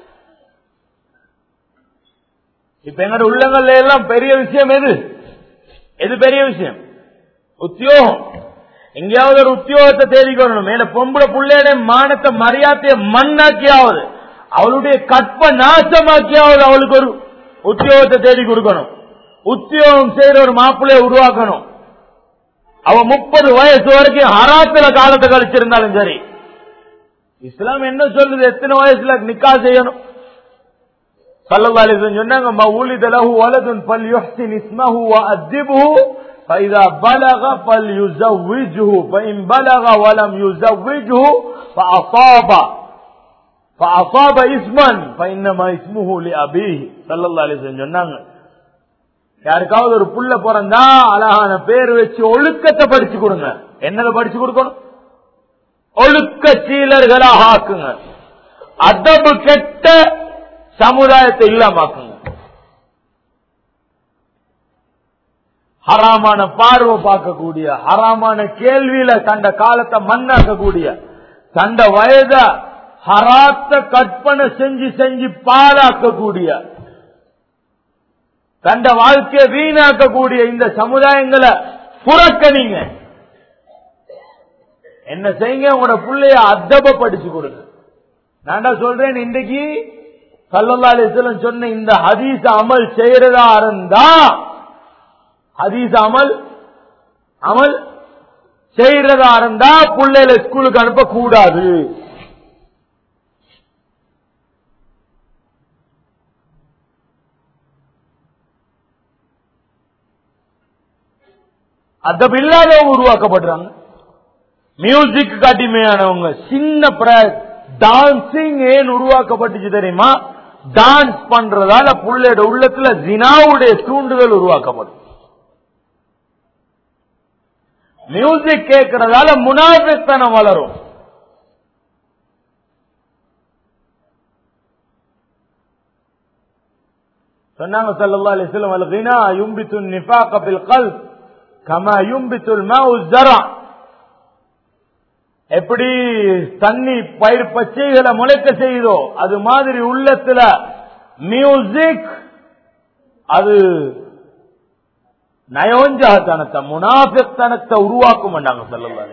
இப்ப எங்கட உள்ளங்கள்ல எல்லாம் பெரிய விஷயம் எது எது பெரிய விஷயம் உத்தியோகம் எங்கேயாவது ஒரு உத்தியோகத்தை தேடிக்கொள்ளணும் மேல பொம்பளை புள்ளையோட மானத்தை மரியாதையை மண்ணாக்கியாவது அவளுடைய கற்ப நாசமாக்கியாவது அவளுக்கு ஒரு உத்தியோகத்தை தேடி கொடுக்கணும் உத்தியோகம் செய்யற ஒரு மாப்பிள்ளைய உருவாக்கணும் அவ முப்பது வயசு வரைக்கும் ஹராத்துல காலத்தை கழிச்சிருந்தாலும் சரி இஸ்லாம் என்ன சொல்லுது எத்தனை வயசுல நிக்கா செய்யணும் சல்லல்லாஹு அலைஹி வஸல்லம் சொன்னாங்க மவுலித லஹு வலதுன் ஃபல்யுஹ்சின் இஸ்மஹு வஅதிபஹு فإذا بلغ فليزوجه فإن بلغ ولم يزوجه فأصاب فأصاب اسما فإنما اسمه لأبيه صلى الله عليه وسلم சொன்னாங்க யாருக்காவது ஒரு புள்ள பிறந்தா அழகான பேர் வச்சு ஒழுக்கத்தை படிச்சு கொடுங்க என்னதை படிச்சு கொடுக்கணும் ஒழுக்க சீலர்களாக ஆக்குங்க அதபு கெட்ட சமுதாயத்தை இல்லாமாக்குங்க ஹராமான பார்வை பார்க்கக்கூடிய ஹராமான கேள்வியில தண்ட காலத்தை மண்ணாக்கக்கூடிய தண்ட வயத ஹராத்த கற்பனை செஞ்சு செஞ்சு பாழாக்கக்கூடிய தண்ட வாழ்க்கையை வீணாக்கக்கூடிய இந்த சமுதாயங்களை புறக்கணிங்க என்ன செய்யுங்க உங்களோட பிள்ளைய அத்தப படிச்சு கொடுங்க நான் சொல்றேன் இன்றைக்கு சல்லல்லா அலிஸ்லம் சொன்ன இந்த ஹதீஸ் அமல் செய்யறதா இருந்தா ஹதீஸ் அமல் அமல் செய்யறதா இருந்தா பிள்ளைகளை ஸ்கூலுக்கு அனுப்ப கூடாது அதப் இல்லாதவங்க உருவாக்கப்படுறாங்க மியூசிக் அடிமையானவங்க சின்ன டான்சிங் ஏன் உருவாக்கப்பட்டுச்சு தெரியுமா டான்ஸ் பண்றதால புள்ளையோட உள்ளத்துல ஜினாவுடைய தூண்டுதல் உருவாக்கப்படும் மியூசிக் கேட்கறதால முனாபித்தனம் வளரும் சொன்னாங்க ஸல்லல்லாஹு அலைஹி வஸல்லம் அல் கினா யும்பித்து நிஃபாக பில் கல்ப் கமா யும்பித்துல் மாஉ ஸரா எப்படி தண்ணி பயிர் பச்சைகளை முளைக்க செய்யுதோ அது மாதிரி உள்ளத்துல மியூசிக் அது நயோஞ்சகத்தனத்தை முனாஃபித்தனத்தை உருவாக்கும் மாட்டாங்க சொல்லலாம்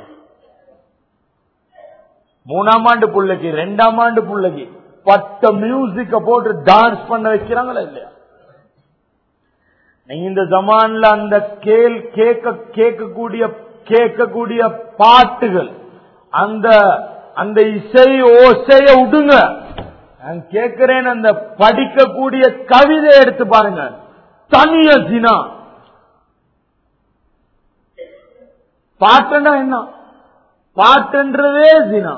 மூணாம் ஆண்டு புள்ளைக்கு ரெண்டாம் ஆண்டு புள்ளைக்கு பட்ட மியூசிக்க போட்டு டான்ஸ் பண்ண வைக்கிறாங்களா இல்லையா நீங்க இந்த ஜமான்ல அந்த கேள் கேட்க கேட்கக்கூடிய கேட்கக்கூடிய பாட்டுகள் அந்த அந்த இசை ஓசைய விடுங்க நான் கேட்கிறேன் அந்த படிக்கக்கூடிய கவிதை எடுத்து பாருங்க தனிய தினா பாட்டுன்னா என்ன பாட்டுன்றதே தினா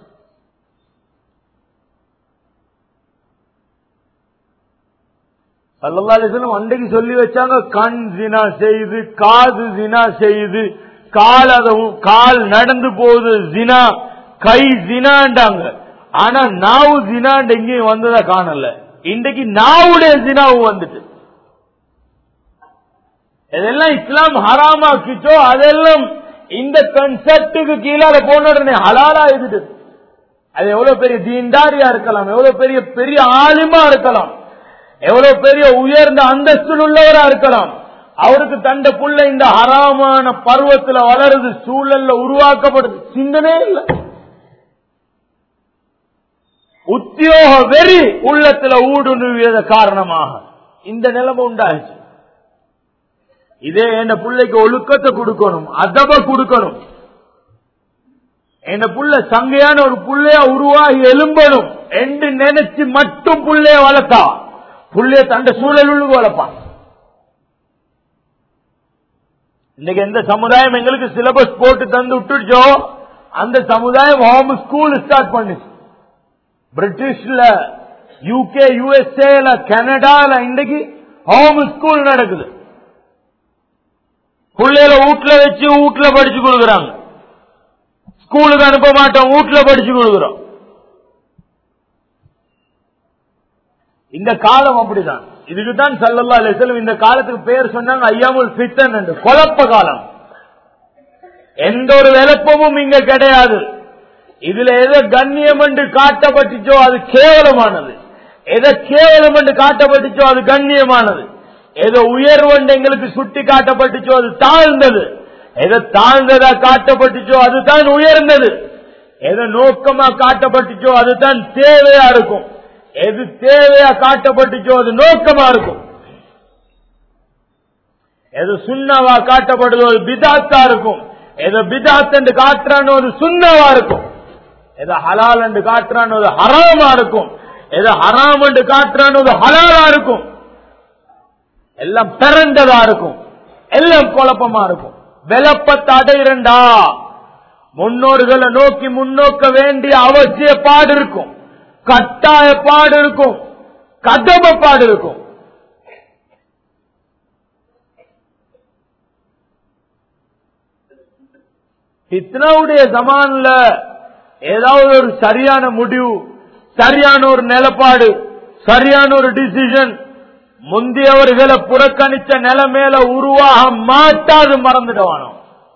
சல்லல்லாஹு அன்றைக்கு சொல்லி வச்சாங்க கண் ஜினா செய்து காது ஜினா செய்து கால் அதவும் கால் நடந்து போகுது ஜினா கை ஜினாண்டாங்க ஆனா நாவு ஜினாண்டு எங்கேயும் வந்ததா காணல இன்றைக்கு நாவுடைய ஜினாவும் வந்துட்டு எதெல்லாம் இஸ்லாம் ஹராமாக்கிச்சோ அதெல்லாம் இந்த கன்செப்டுக்கு கீழே போன உடனே ஹலாலா இருந்துட்டு அது எவ்வளவு பெரிய தீண்டாரியா இருக்கலாம் எவ்வளவு பெரிய பெரிய ஆலிமா இருக்கலாம் எவ்வளவு பெரிய உயர்ந்த அந்தஸ்தில் உள்ளவரா இருக்கலாம் அவருக்கு தண்ட புள்ள இந்த ஹராமான பருவத்துல வளருது சூழல்ல உருவாக்கப்படுது சிந்தனே இல்லை உத்தியோக வெறி உள்ளத்துல ஊடுருவியத காரணமாக இந்த நிலைமை உண்டாச்சு இதே என் பிள்ளைக்கு ஒழுக்கத்தை கொடுக்கணும் அதப கொடுக்கணும் என் புள்ள சங்கையான ஒரு புள்ளைய உருவாகி எழும்பணும் என்று நினைச்சு மட்டும் புள்ளைய வளர்த்தா புள்ளைய தண்ட சூழலுக்கு வளர்ப்பான் இன்னைக்கு எந்த சமுதாயம் எங்களுக்கு சிலபஸ் போட்டு தந்து விட்டுச்சோ அந்த சமுதாயம் ஹோம் ஸ்கூல் ஸ்டார்ட் பண்ணுச்சு பிரிட்டிஷ்ல யூகே யூஎஸ்ஏல கனடால இன்னைக்கு ஹோம் ஸ்கூல் நடக்குது பிள்ளைகளை வீட்டுல வச்சு வீட்டுல படிச்சு கொடுக்குறாங்க ஸ்கூலுக்கு அனுப்ப மாட்டோம் வீட்டுல படிச்சு கொடுக்குறோம் இந்த காலம் அப்படிதான் இதுக்குதான் சல்லல்லா அலிஸ்லம் இந்த காலத்துக்கு பேர் சொன்னாங்க ஐயாமுல் பித்தன் என்று குழப்ப காலம் எந்த ஒரு விளப்பமும் இங்க கிடையாது இதுல எதை கண்ணியம் என்று காட்டப்பட்டுச்சோ அது கேவலமானது எதை கேவலம் என்று காட்டப்பட்டுச்சோ அது கண்ணியமானது எதோ உயர்வண்டு எங்களுக்கு சுட்டி காட்டப்பட்டுச்சோ அது தாழ்ந்தது எதை தாழ்ந்ததா காட்டப்பட்டுச்சோ அதுதான் உயர்ந்தது எதை நோக்கமா காட்டப்பட்டுச்சோ அதுதான் தேவையா இருக்கும் எது தேவையா காட்டப்பட்டுச்சோ அது நோக்கமா இருக்கும் எது சுண்ணவா காட்டப்படுதோ அது பிதாத்தா இருக்கும் எதை பிதாத் என்று காட்டுறானோ அது சுண்ணவா இருக்கும் எதை ஹலால் என்று காட்டுறானோ அது ஹராமா இருக்கும் எதை ஹராம் என்று காட்டுறானோ அது ஹலாலா இருக்கும் எல்லாம் பிறந்ததா இருக்கும் எல்லாம் குழப்பமா இருக்கும் விளப்பத்தை அடையிறண்டா முன்னோர்களை நோக்கி முன்னோக்க வேண்டிய அவசிய பாடு இருக்கும் கட்டாய பாடு இருக்கும் கதம பாடு இருக்கும் இத்தனாவுடைய சமான்ல ஏதாவது ஒரு சரியான முடிவு சரியான ஒரு நிலப்பாடு சரியான ஒரு டிசிஷன் முந்தியவர்களை புறக்கணிச்ச நிலைமையில உருவாக மாட்டாது மறந்துடுவானோ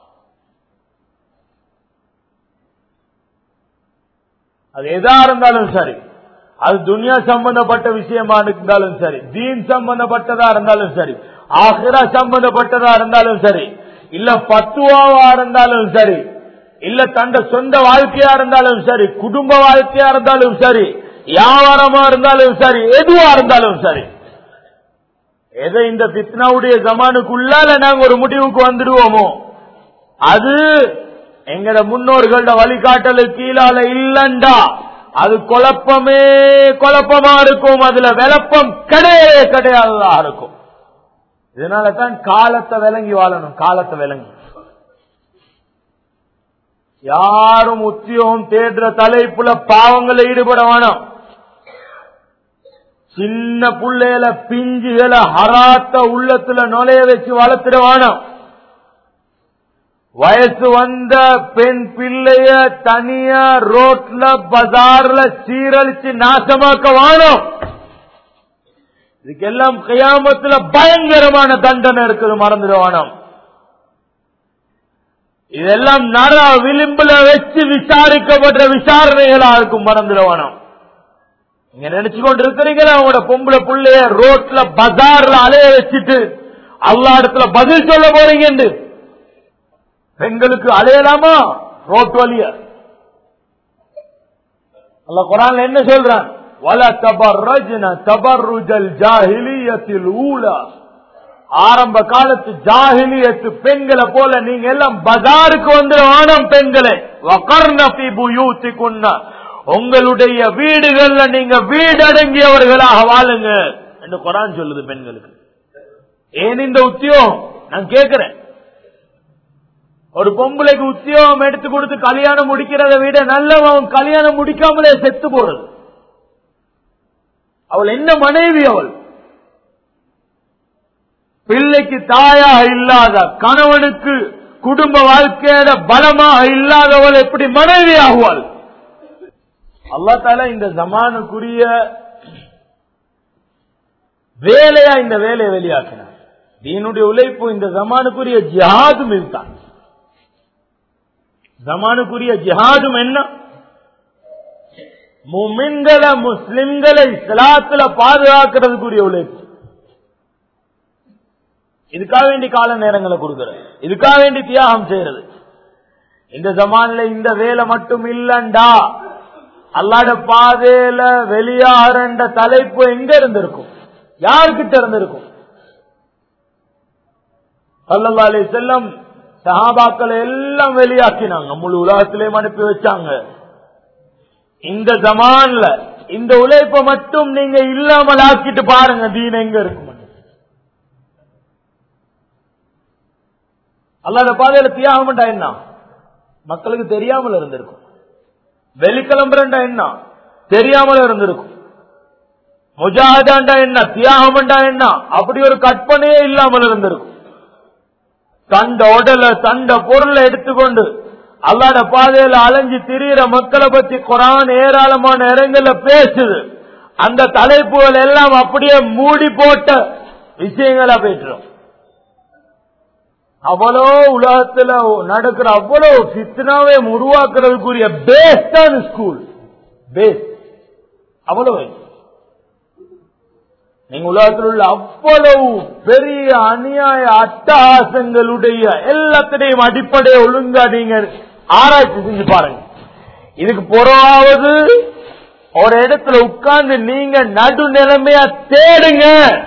அது எதா இருந்தாலும் சரி அது துனியா சம்பந்தப்பட்ட விஷயமா இருந்தாலும் சரி தீன் சம்பந்தப்பட்டதா இருந்தாலும் சரி ஆஹிரா சம்பந்தப்பட்டதா இருந்தாலும் சரி இல்ல பத்துவாவா இருந்தாலும் சரி இல்ல தந்த சொந்த வாழ்க்கையா இருந்தாலும் சரி குடும்ப வாழ்க்கையா இருந்தாலும் சரி வியாபாரமா இருந்தாலும் சரி எதுவா இருந்தாலும் சரி எதை இந்த பித்னாவுடைய ஜமானுக்குள்ளால நாங்க ஒரு முடிவுக்கு வந்துடுவோமோ அது எங்கட முன்னோர்களோட வழிகாட்டலுக்கு கீழால இல்லண்டா அது குழப்பமே குழப்பமா இருக்கும் அதுல விளப்பம் கிடையவே கிடையாததா இருக்கும் இதனால தான் காலத்தை விளங்கி வாழணும் காலத்தை விளங்கி யாரும் உத்தியோகம் தேடுற தலைப்புல பாவங்களை ஈடுபட வேணாம் சின்ன புள்ளையில பிஞ்சுகளை ஹராத்த உள்ளத்துல நுழைய வச்சு வளர்த்துட வேணாம் வயசு வந்த பெண் பிள்ளைய தனியா ரோட்ல பஜார்ல சீரழிச்சு நாசமாக்க வேணும் இதுக்கெல்லாம் கயாமத்துல பயங்கரமான தண்டனை இருக்குது மறந்துடுவானம் இதெல்லாம் நர விளிம்புல வச்சு விசாரிக்கப்பட்ட விசாரணைகளா இருக்கும் மறந்துடுவானம் நீங்க நினைச்சு கொண்டு இருக்கிறீங்களா அவங்களோட பொம்பளை புள்ளைய ரோட்ல பஜார்ல அலைய வச்சுட்டு அல்லா இடத்துல பதில் சொல்ல போறீங்க பெண்களுக்கு அலையலாமா ரோட் வழிய அல்ல குரான் என்ன சொல்றான் வல தபர்ரஜ்ன தபர்ருஜல் ஜாஹிலியத்தில் ஊலா ஆரம்ப காலத்து ஜாஹிலியத்து பெண்களை போல நீங்க எல்லாம் பஜாருக்கு வந்து ஆனம் பெண்களை வகர்ணபி புயூத்திக்குன்னா உங்களுடைய வீடுகள்ல நீங்க வீடடங்கியவர்களாக வாழுங்க என்று குரான் சொல்லுது பெண்களுக்கு ஏன் இந்த உத்தியோகம் நான் கேட்கிறேன் ஒரு பொம்பளைக்கு உத்தியோகம் எடுத்து கொடுத்து கல்யாணம் முடிக்கிறத விட நல்லவன் கல்யாணம் முடிக்காமலே செத்து போறது அவள் என்ன மனைவி அவள் பிள்ளைக்கு தாயாக இல்லாத கணவனுக்கு குடும்ப வாழ்க்கையோட பலமாக இல்லாதவள் எப்படி மனைவி ஆகுவாள் அல்லா தால இந்த ஜமானுக்குரிய வேலையா இந்த வேலையை வெளியாக்கினார் தீனுடைய உழைப்பு இந்த ஜமானுக்குரிய ஜிஹாதும் இதுதான் ஜமானுக்குரிய ஜிஹாதும் என்ன முமின்களை முஸ்லிம்களை இஸ்லாத்துல பாதுகாக்கிறதுக்குரிய உழைப்பு இதுக்காக வேண்டி கால நேரங்களை கொடுக்கிறது இதுக்காக வேண்டி தியாகம் செய்யறது இந்த ஜமான்ல இந்த வேலை மட்டும் இல்லண்டா அல்லாட பாதையில வெளியாகிற தலைப்பு எங்க இருந்திருக்கும் யாருக்கிட்ட இருந்திருக்கும் சல்லல்லா அலி செல்லம் சஹாபாக்களை எல்லாம் வெளியாக்கினாங்க முழு உலகத்திலேயும் அனுப்பி வச்சாங்க இந்த ஜமான்ல இந்த உழைப்பை மட்டும் நீங்க இல்லாமல் ஆக்கிட்டு பாருங்க தீன் எங்க இருக்கும் அல்லாத பாதையில தியாகம்டா என்ன மக்களுக்கு தெரியாமல் இருந்திருக்கும் வெளிக்கிளம்புறா என்ன தெரியாமல் இருந்திருக்கும் முஜாஹதாண்டா என்ன தியாகம்டா என்ன அப்படி ஒரு கற்பனையே இல்லாமல் இருந்திருக்கும் தண்ட உடல தண்ட பொருளை எடுத்துக்கொண்டு அல்லாட பாதையில அலைஞ்சு திரியிற மக்களை பத்தி குரான் ஏராளமான இடங்கள்ல பேசுது அந்த தலைப்புகள் எல்லாம் அப்படியே மூடி போட்ட விஷயங்களா பேசுறோம் அவ்வளோ உலகத்துல நடக்கிற அவ்வளோ சித்தனாவே உருவாக்குறதுக்குரிய பேஸ் தான் ஸ்கூல் பேஸ் அவ்வளவு நீங்க உலகத்தில் உள்ள அவ்வளவு பெரிய அநியாய அட்டகாசங்களுடைய எல்லாத்திலையும் அடிப்படை ஒழுங்கா நீங்க ஆராய்ச்சி செஞ்சு பாருங்க இதுக்கு புறவாவது ஒரு இடத்துல உட்கார்ந்து நீங்க நடுநிலைமையா தேடுங்க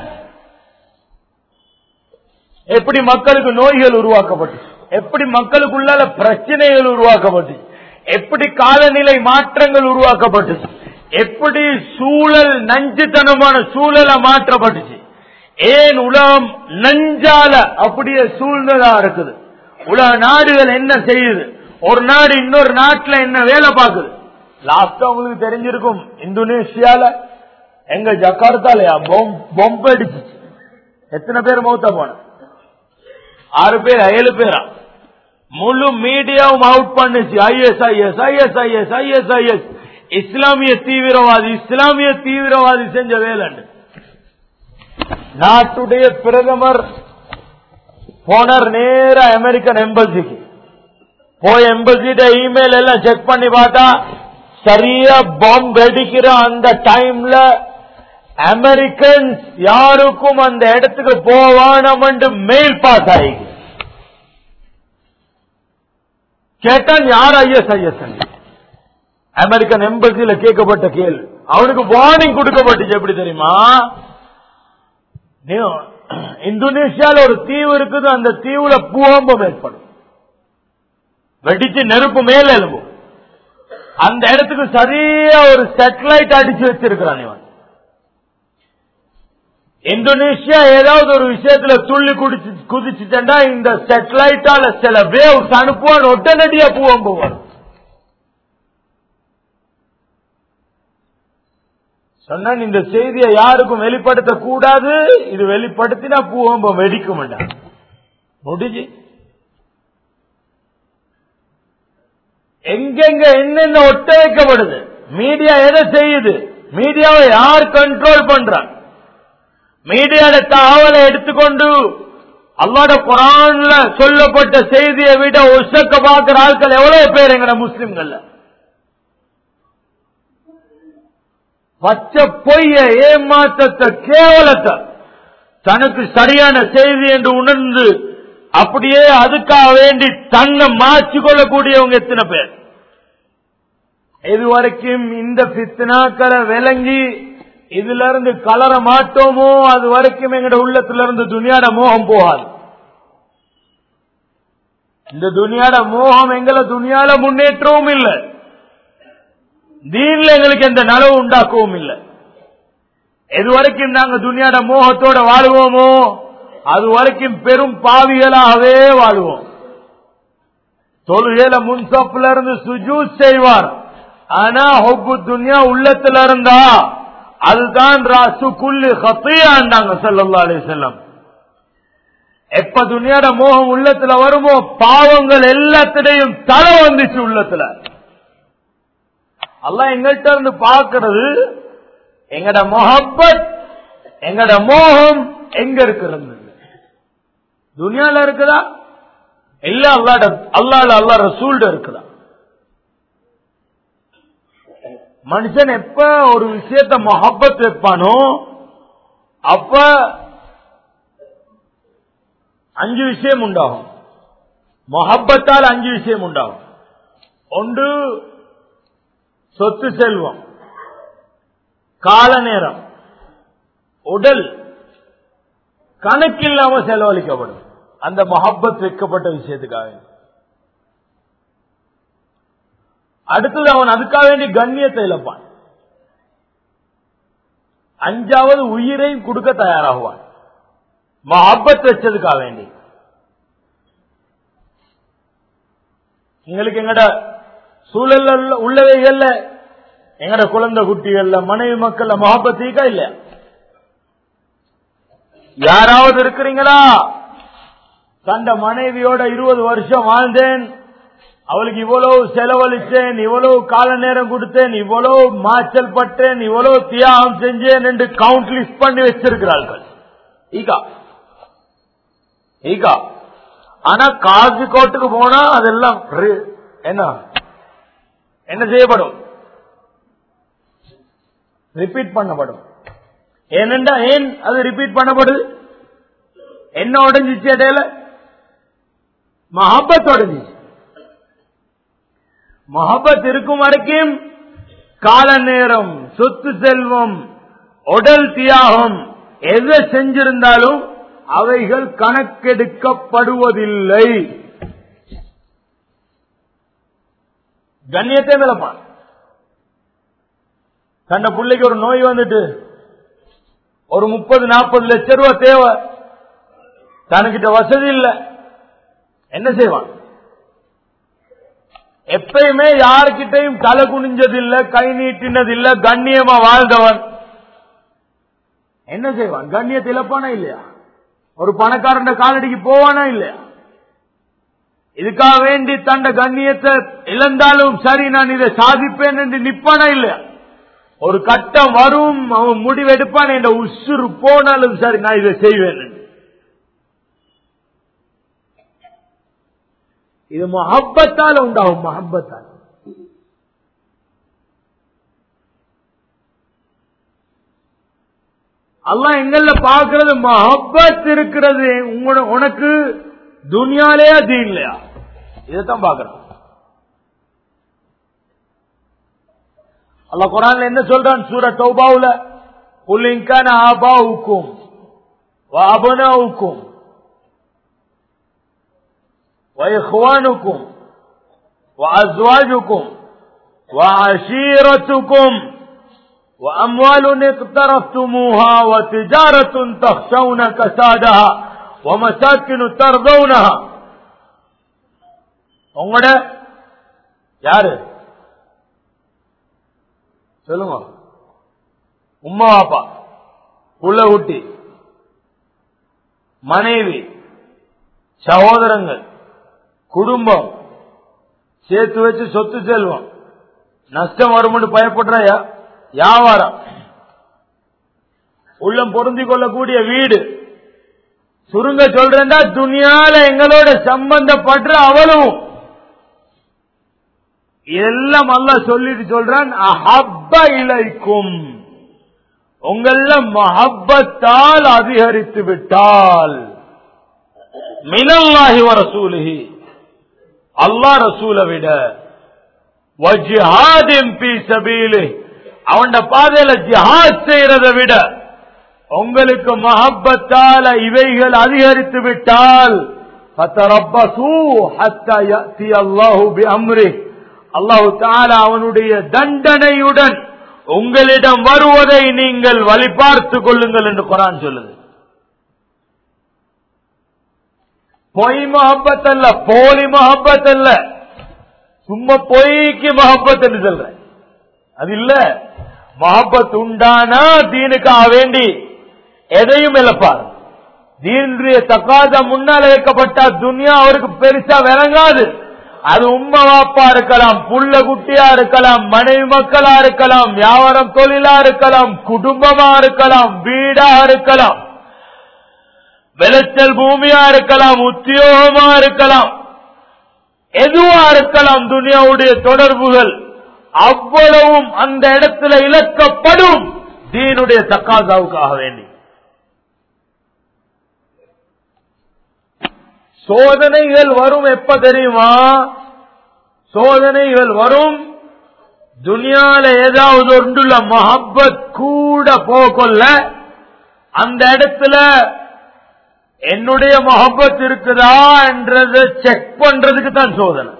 எப்படி மக்களுக்கு நோய்கள் உருவாக்கப்பட்டு எப்படி மக்களுக்குள்ளால பிரச்சனைகள் உருவாக்கப்பட்டு எப்படி காலநிலை மாற்றங்கள் உருவாக்கப்பட்டு எப்படி சூழல் நஞ்சுத்தனமான சூழலை மாற்றப்பட்டுச்சு ஏன் உலகம் நஞ்சால அப்படியே சூழ்ந்ததா இருக்குது உலக நாடுகள் என்ன செய்யுது ஒரு நாடு இன்னொரு நாட்டுல என்ன வேலை பார்க்குது லாஸ்டா உங்களுக்கு தெரிஞ்சிருக்கும் இந்தோனேஷியால எங்க ஜக்கார்த்தாலயா பொம்பு அடிச்சு எத்தனை பேர் மௌத்தா போன ஆறு பேர் ஏழு பேரா முழு மீடியாவும் அவுட் பண்ணுச்சு IS IS IS IS IS IS இஸ்லாமிய தீவிரவாதி இஸ்லாமிய தீவிரவாதி செஞ்ச வேலை நாட்டுடைய பிரதமர் போனார் நேர அமெரிக்கன் எம்பசிக்கு போய் எம்பசிட்ட இமெயில் எல்லாம் செக் பண்ணி பார்த்தா சரியா பாம்பு வெடிக்கிற அந்த டைம்ல அமெரிக்கன்ஸ் யாருக்கும் அந்த இடத்துக்கு போவானம் மெயில் பாஸ் ஆகி கேட்டான் யார் ஐஎஸ் ஐஎஸ் அமெரிக்கன் எம்பசியில கேட்கப்பட்ட கேள்வி அவனுக்கு வார்னிங் கொடுக்கப்பட்டுச்சு எப்படி தெரியுமா இந்தோனேஷியால ஒரு தீவு இருக்குது அந்த தீவுல பூகம்பம் ஏற்படும் வெடிச்சு நெருப்பு மேல எழுவும் அந்த இடத்துக்கு சரியா ஒரு சேட்டலைட் அடிச்சு வச்சிருக்கிறான் இவன் இந்தோனேஷியா ஏதாவது ஒரு விஷயத்துல துள்ளி குடிச்சு குதிச்சுட்டா இந்த சேட்டலைட்டால சில வேவ்ஸ் அனுப்புவான் உடனடியா பூவம்பம் வரும் சொன்னான் இந்த செய்தியை யாருக்கும் வெளிப்படுத்த கூடாது இது வெளிப்படுத்தினா பூவம்பம் வெடிக்க மாட்டான் முடிஞ்சு எங்கெங்க என்னென்ன ஒட்ட வைக்கப்படுது மீடியா எதை செய்யுது மீடியாவை யார் கண்ட்ரோல் பண்றான் மீடியாட தகவலை எடுத்துக்கொண்டு அல்லாட குரான்ல சொல்லப்பட்ட செய்தியை விட உசக்க பார்க்கிற ஆட்கள் எவ்வளவு பேர் எங்கட முஸ்லிம்கள்ல பச்சை பொய்ய ஏமாற்றத்தை கேவலத்தை தனக்கு சரியான செய்தி என்று உணர்ந்து அப்படியே அதுக்காக வேண்டி தன்னை மாற்றிக் கொள்ளக்கூடியவங்க எத்தனை பேர் இதுவரைக்கும் இந்த பித்னாக்களை விளங்கி இதுல இருந்து கலர மாட்டோமோ அது வரைக்கும் எங்கட உள்ளத்துல இருந்து துணியாட மோகம் போகாது இந்த துணியாட மோகம் எங்களை துணியால முன்னேற்றவும் இல்லை தீன்ல எங்களுக்கு எந்த நலவு உண்டாக்கவும் இல்லை எது வரைக்கும் நாங்க துணியாட மோகத்தோட வாழுவோமோ அது வரைக்கும் பெரும் பாவிகளாகவே வாழுவோம் தொழுகையில முன்சப்புல இருந்து சுஜூத் செய்வார் ஆனா ஹொப்பு துன்யா உள்ளத்துல இருந்தா அதுதான் ராசு குல்லு ஹத்தியாண்டாங்க சல்லா அலி செல்லம் எப்ப துணியாட மோகம் உள்ளத்துல வருமோ பாவங்கள் எல்லாத்திலையும் தலை வந்துச்சு உள்ளத்துல அல்லாஹ் எங்கள்கிட்ட இருந்து பார்க்கிறது எங்கட மொஹப்பத் எங்கட மோகம் எங்க இருக்கிறது துனியால இருக்குதா இல்ல அல்லாட அல்லாட அல்லா ரசூல்ட இருக்குதா மனுஷன் எப்ப ஒரு விஷயத்த மொஹப்பத் வைப்பானோ அப்ப அஞ்சு விஷயம் உண்டாகும் மொஹப்பத்தால் அஞ்சு விஷயம் உண்டாகும் ஒன்று சொத்து செல்வம் கால நேரம் உடல் கணக்கில்லாம செலவழிக்கப்படும் அந்த மொஹப்பத் வைக்கப்பட்ட விஷயத்துக்காக அடுத்தது அவன் அதுக்காக வேண்டி கண்ணியத்தை இழப்பான் அஞ்சாவது உயிரையும் கொடுக்க தயாராகுவான் மொஹப்பத் வச்சதுக்காக வேண்டி எங்களுக்கு எங்கட சூழல்ல உள்ளவைகள்ல எங்கட குழந்தை குட்டிகள்ல மனைவி மக்கள்ல மொஹப்பத்தீக்கா இல்ல யாராவது இருக்கிறீங்களா தண்ட மனைவியோட இருபது வருஷம் வாழ்ந்தேன் அவளுக்கு இவ்வளவு செலவழிச்சேன் இவ்வளவு கால நேரம் கொடுத்தேன் இவ்வளவு மாச்சல் பட்டேன் இவ்வளவு தியாகம் செஞ்சேன் என்று கவுண்ட் லிஸ்ட் பண்ணி வச்சிருக்கிறார்கள் ஈகா ஈகா ஆனா காசு கோட்டுக்கு போனா அதெல்லாம் என்ன என்ன செய்யப்படும் ரிப்பீட் பண்ணப்படும் ஏனென்றா ஏன் அது ரிப்பீட் பண்ணப்படுது என்ன உடஞ்சிச்சு இடையில மஹபத் உடஞ்சிச்சு மஹபத் இருக்கும் வரைக்கும் கால நேரம் சொத்து செல்வம் உடல் தியாகம் எதை செஞ்சிருந்தாலும் அவைகள் கணக்கெடுக்கப்படுவதில்லை கண்ணியத்தை விளப்பான் தன்னை பிள்ளைக்கு ஒரு நோய் வந்துட்டு ஒரு முப்பது நாற்பது லட்சம் ரூபாய் தேவை தனக்கிட்ட வசதி இல்லை என்ன செய்வான் எப்பயுமே யாருக்கிட்டையும் தலை குனிஞ்சதில்லை கை நீட்டினதில்லை கண்ணியமா வாழ்ந்தவன் என்ன செய்வான் கண்ணியத்தை இழப்பானா இல்லையா ஒரு பணக்காரன் காலடிக்கு போவானா இல்லையா இதுக்காக வேண்டி தண்ட கண்ணியத்தை இழந்தாலும் சரி நான் இதை சாதிப்பேன் என்று நிப்பானா இல்லையா ஒரு கட்டம் வரும் அவன் முடிவெடுப்பான் என்ற உசுறு போனாலும் சரி நான் இதை செய்வேன் இது மொஹப்பத்தால் உண்டாகும் மொஹப்பத்தால் அல்லா எங்கள்ல பாக்குறது மஹப்பத் இருக்கிறது உனக்கு துனியாலேயா தீன்லையா இதைத்தான் பாக்குறான் அல்ல குரான்ல என்ன சொல்றான் சூர தௌபாவுல புல்லிங்கான ஆபாவுக்கும் அபனாவுக்கும் وإخوانكم وأزواجكم وعشيرتكم وأموال اقترفتموها وتجارة تخشون كسادها ومساكن ترضونها உங்களோட யாரு சொல்லுங்க உம்மா பாப்பா புள்ள குட்டி மனைவி சகோதரங்கள் குடும்பம் சேர்த்து வச்சு சொத்து செல்வம் நஷ்டம் வரும்னு பயப்படுறாயா வியாபாரம் உள்ளம் பொருந்தி கொள்ளக்கூடிய வீடு சுருங்க சொல்றேன்டா துனியால எங்களோட சம்பந்தப்படுற அவளும் எல்லாம் அல்ல சொல்லிட்டு சொல்றான் அஹப்ப இலைக்கும் உங்கள மஹப்பத்தால் அதிகரித்து விட்டால் மினல்லாஹி வ ரசூலிஹி அல்லாஹ் ரசூலை விட வஜிஹாதின் பி சபீலி அவன் பாதையில ஜிஹாத் செய்யறதை விட உங்களுக்கு மஹப்பத்தால இவைகள் அதிகரித்து விட்டால் அல்லாஹு தாலா அவனுடைய தண்டனையுடன் உங்களிடம் வருவதை நீங்கள் வழிபார்த்துக் கொள்ளுங்கள் என்று குரான் சொல்லுது பொய் மஹப்பத் அல்ல போலி மஹப்பத் அல்ல சும்மா பொய்க்கு மஹப்பத் என்று சொல்றேன் அது இல்ல மஹப்பத் உண்டானா தீனுக்காக வேண்டி எதையும் இழப்பார் தீன்றிய தக்காத முன்னால் வைக்கப்பட்ட துன்யா அவருக்கு பெருசா விளங்காது அது உம்மா வாப்பா இருக்கலாம் புள்ள குட்டியா இருக்கலாம் மனைவி மக்களா இருக்கலாம் வியாபாரம் தொழிலா இருக்கலாம் குடும்பமா இருக்கலாம் வீடா இருக்கலாம் விளைச்சல் பூமியா இருக்கலாம் உத்தியோகமா இருக்கலாம் எதுவா இருக்கலாம் துனியாவுடைய தொடர்புகள் அவ்வளவும் அந்த இடத்துல இழக்கப்படும் தீனுடைய தக்காதாவுக்காக வேண்டி சோதனைகள் வரும் எப்ப தெரியுமா சோதனைகள் வரும் துனியால ஏதாவது ஒன்றுள்ள மஹப்பத் கூட போகொள்ள அந்த இடத்துல என்னுடைய மொஹப்பத் இருக்குதா என்றதை செக் பண்றதுக்கு தான் சோதனை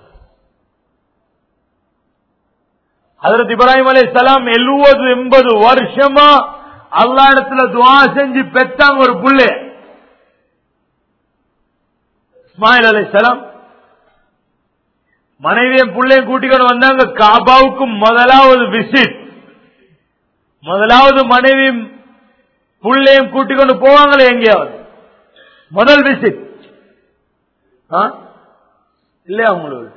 அதற்கு இப்ராஹிம் அலி சலாம் எழுபது எண்பது வருஷமா அல்லா இடத்துல துவா செஞ்சு பெற்றாங்க ஒரு புள்ளே இஸ்மாயில் அலி சலாம் மனைவியும் பிள்ளையும் கூட்டிக்கொண்டு வந்தாங்க காபாவுக்கு முதலாவது விசிட் முதலாவது மனைவியும் புள்ளையும் கூட்டிக்கொண்டு போவாங்களே எங்கேயாவது முதல் விசிட் இல்லையா உங்களுக்கு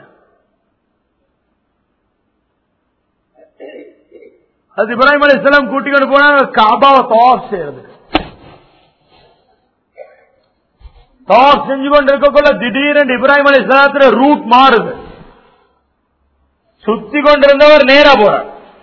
அது இப்ராஹிம் அலி இஸ்லாம் கூட்டிக்கொண்டு போனாங்க காபாவை தவாப் செய்யறதுக்கு தவாப் செஞ்சு கொண்டு இருக்கக்குள்ள திடீரென்று இப்ராஹிம் அலி இஸ்லாத்துல ரூட் மாறுது சுத்தி கொண்டிருந்தவர் நேரா போறார்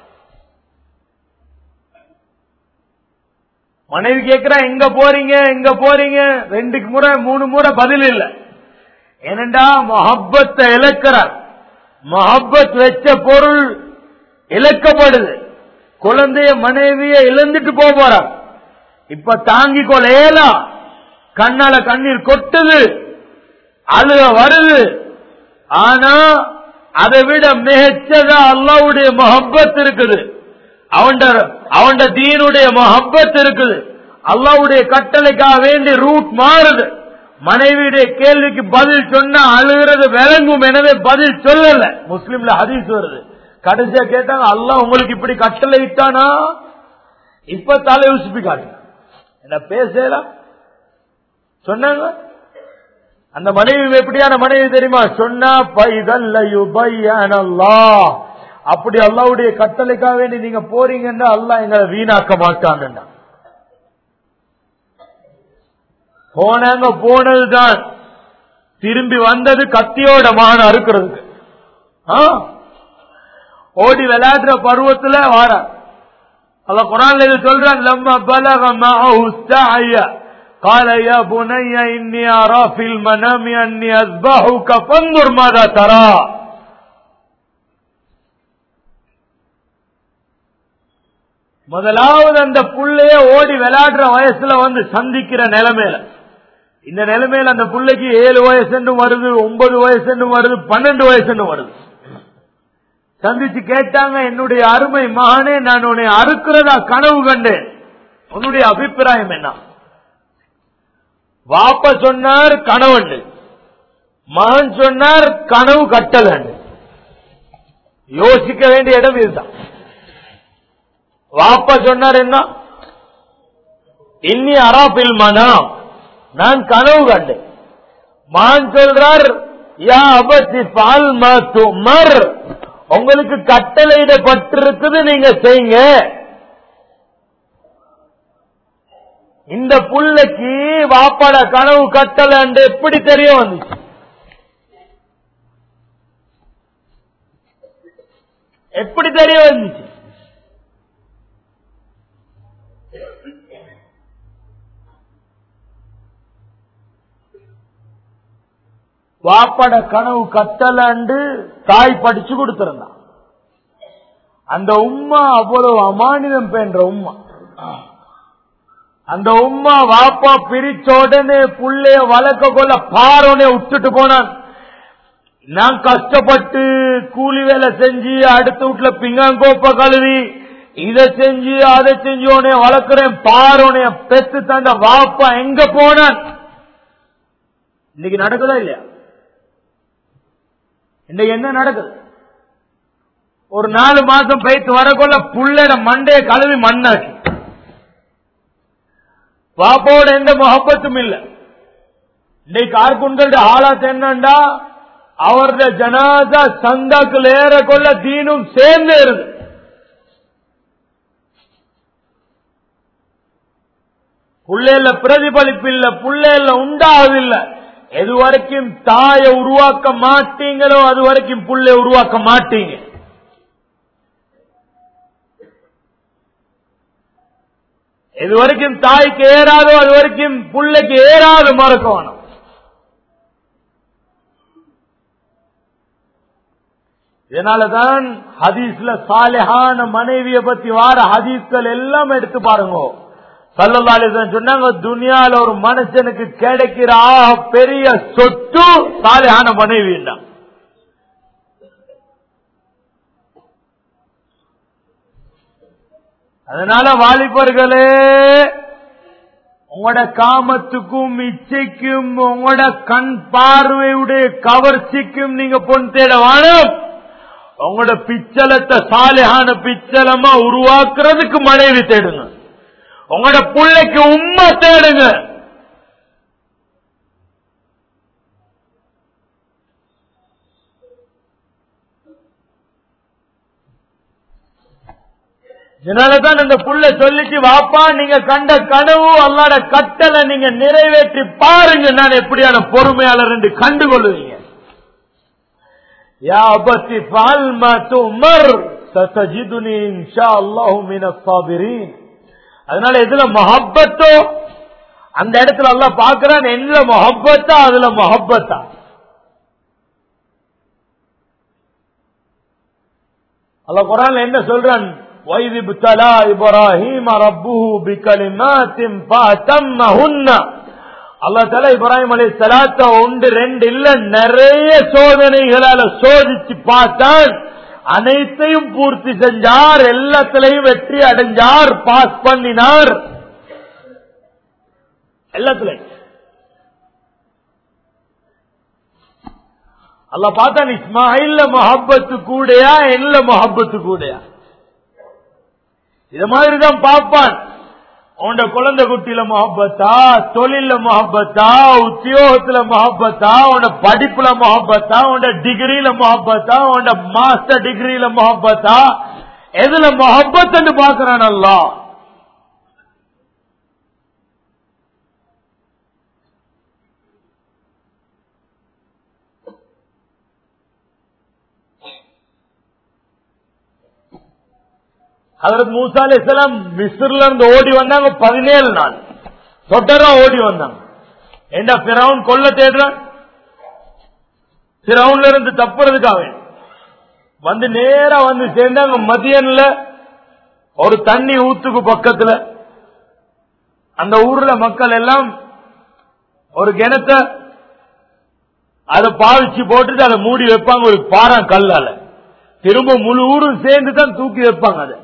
மனைவி கேட்கிறா எங்க போறீங்க எங்க போறீங்க ரெண்டுக்கு முறை மூணு முறை பதில் இல்ல ஏனண்டா மொஹப்பத்தை இழக்கிறார் மொஹப்பத் வச்ச பொருள் இழக்கப்படுது குழந்தைய மனைவிய இழந்துட்டு போக போறார் இப்ப தாங்கி கொலையலா கண்ணால கண்ணீர் கொட்டுது அழுக வருது ஆனா அதை விட மிகச்சதா அல்லாவுடைய மொஹப்பத் இருக்குது அவன் அவன் தீனுடைய மொஹப்பத் இருக்குது அல்லாவுடைய கட்டளைக்காக வேண்டி ரூட் மாறுது மனைவியுடைய கேள்விக்கு பதில் சொன்னா அழுகிறது விளங்கும் எனவே பதில் சொல்லல முஸ்லீம்ல ஹதீஸ் வருது கடைசியா கேட்டாங்க அல்லாஹ் உங்களுக்கு இப்படி கட்டளை இட்டானா இப்ப தலை உசுப்பி காட்டு என்ன பேசலாம் சொன்னாங்க அந்த மனைவி எப்படியான மனைவி தெரியுமா சொன்னா அப்படி அல்லாவுடைய கட்டளைக்காக வேண்டி நீங்க போறீங்கன்னா அல்லா எங்களை வீணாக்க மாட்டான் போனாங்க போனதுதான் திரும்பி வந்தது கத்தியோட மான அறுக்கிறதுக்கு ஓடி விளையாடுற பருவத்துல வார அல்ல குரான் இது சொல்றான் லம்ம பலக ஐயா قال يا بني إني أرى في المنام أني أذبحك فانظر ماذا ترى முதலாவது அந்த புள்ளைய ஓடி விளையாடுற வயசுல வந்து சந்திக்கிற நிலைமையில இந்த நிலைமையில அந்த புள்ளைக்கு ஏழு வயசு வருது ஒன்பது வயசு வருது பன்னெண்டு வயசு வருது சந்திச்சு கேட்டாங்க என்னுடைய அருமை மகனே நான் உன்னை அறுக்கிறதா கனவு கண்டேன் உன்னுடைய அபிப்பிராயம் என்ன வாப்ப சொன்னார் கனவுண்டு மகன் சொன்னார் கனவு கட்டலண்டு யோசிக்க வேண்டிய இடம் இதுதான் வாப்பா சொன்னார் என்ன இன்னி அராபில் மனம் நான் கனவு கண்டேன் மகன் சொல்றார் யா அபத்தி பால் மர் உங்களுக்கு கட்டளையிடப்பட்டிருக்குது நீங்க செய்யுங்க இந்த புள்ளைக்கு வாப்பாட கனவு கட்டல எப்படி தெரிய வந்துச்சு எப்படி தெரிய வந்துச்சு வாப்பட கனவு கட்டலண்டு தாய் படிச்சு கொடுத்திருந்தான் அந்த உம்மா அவ்வளவு அமானிதம் பென்ற உம்மா அந்த உம்மா வாப்பா பிரிச்ச உடனே புள்ளைய வளர்க்க கொள்ள பாரோனே விட்டுட்டு போனான் நான் கஷ்டப்பட்டு கூலி வேலை செஞ்சு அடுத்த வீட்டுல பிங்காங்கோப்ப கழுவி இதை செஞ்சு அதை செஞ்சு உனைய வளர்க்கிறேன் பாரோனைய பெத்து தந்த வாப்பா எங்க போனான் இன்னைக்கு நடக்குதா இல்லையா இன்னைக்கு என்ன நடக்குது ஒரு நாலு மாசம் போயிட்டு வரக்குள்ள புள்ளட மண்டைய கழுவி மண்ணாச்சு பாப்பாவோட எந்த முகப்பத்தும் இல்ல இன்னைக்கு கார்குண்டோட ஆளாத் என்னண்டா அவருடைய ஜனாதா சந்தாக்குள் ஏறக்கொள்ள தீனும் சேர்ந்து இருக்கு புள்ளையில பிரதிபலிப்பு இல்ல புள்ளையில உண்டாவதில்லை எது வரைக்கும் தாயை உருவாக்க மாட்டீங்களோ அது வரைக்கும் புள்ளை உருவாக்க மாட்டீங்க எது வரைக்கும் தாய்க்கு ஏறாதோ அது வரைக்கும் புள்ளைக்கு ஏறாது மறக்க வேணும் இதனாலதான் ஹதீஸ்ல சாலிஹான மனைவியை பத்தி வார ஹதீஸ்கள் எல்லாம் எடுத்து பாருங்க சல்லல்லாலிசன் சொன்னாங்க துனியால ஒரு மனுஷனுக்கு கிடைக்கிற ஆக பெரிய சொத்து சாலிஹான மனைவி தான் அதனால வாலிபர்களே உங்களோட காமத்துக்கும் இச்சைக்கும் உங்களோட கண் பார்வையுடைய கவர்ச்சிக்கும் நீங்க பொன் தேட வாழும் உங்களோட பிச்சலத்தை சாலையான பிச்சலமா உருவாக்குறதுக்கு மனைவி தேடுங்க உங்களோட பிள்ளைக்கு உண்மை தேடுங்க இதனாலதான் இந்த புள்ள சொல்லிச்சு வாப்பா நீங்க கண்ட கனவு அல்லாட கட்டளை நீங்க நிறைவேற்றி பாருங்க நான் எப்படியான பொறுமையாளர் என்று கண்டுகொள்ளுவீங்க யா அபத்தி ஃபால்மா துமர் சதஜிதுனி இன்ஷா அல்லாஹு மின சாபிரீன் அதனால எதுல மொஹப்பத்தோ அந்த இடத்துல எல்லாம் பாக்குறான் என்ன மொஹப்பத்தா அதுல மொஹப்பத்தா அல்ல குரான் என்ன சொல்றான் وَإِذِ ابْتَلَى إِبْرَاهِيمَ رَبُّهُ بِكَلِمَاتٍ فَأَتَمَّهُنَّ அல்லாஹ் தலா இப்ராஹிம் அலி சலாத்த ஒன்று ரெண்டு இல்ல நிறைய சோதனைகளால சோதிச்சு பார்த்தான் அனைத்தையும் பூர்த்தி செஞ்சார் எல்லாத்திலையும் வெற்றி அடைஞ்சார் பாஸ் பண்ணினார் எல்லாத்திலையும் அல்ல பார்த்தான் இஸ்மாயில்ல மொஹப்பத்து கூடயா என்ன மொஹப்பத்து கூடயா இது மாதிரிதான் பார்ப்பான் உண்ட குழந்தை குட்டியில மொஹப்பத்தா தொழில மொஹப்பத்தா உத்தியோகத்துல மொஹப்பத்தா உண்ட படிப்புல மொஹப்பத்தா உண்ட டிகிரியில மொஹப்பத்தா உண்ட மாஸ்டர் டிகிரியில மொஹப்பத்தா எதுல மொஹப்பத் பாக்குறான் அல்லா அதற்கு மூசா அலிஸ்லாம் மிஸ்ர்ல இருந்து ஓடி வந்தாங்க பதினேழு நாள் தொடரா ஓடி வந்தாங்க என்ன பிறவுன் கொல்ல தேடுறான் பிறவுன்ல இருந்து தப்புறதுக்காக வந்து நேரா வந்து சேர்ந்தாங்க மதியன்ல ஒரு தண்ணி ஊத்துக்கு பக்கத்துல அந்த ஊர்ல மக்கள் எல்லாம் ஒரு கிணத்தை அதை பாவிச்சு போட்டுட்டு அதை மூடி வைப்பாங்க ஒரு பாரம் கல்லால திரும்ப முழு ஊரும் சேர்ந்து தான் தூக்கி வைப்பாங்க அதை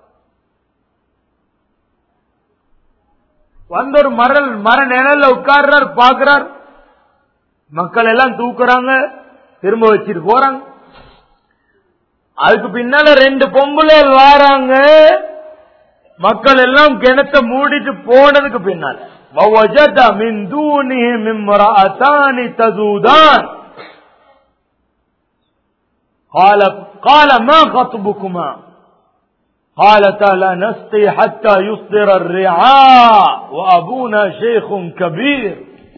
வந்த ஒரு மரல் மர நிழல்ல உட்கார்றார் பாக்குறார் மக்கள் எல்லாம் தூக்குறாங்க திரும்ப வச்சுட்டு போறாங்க அதுக்கு பின்னால ரெண்டு பொம்பளை வாராங்க மக்கள் எல்லாம் கிணத்த மூடிட்டு போனதுக்கு பின்னால وَوَجَدَ مِن دُونِهِمْ امْرَأَتَانِ تَذُودَانِ قال قال ما خطبكما قال تعالى نسقي حتى يصدر الرعاء وابونا شيخ كبير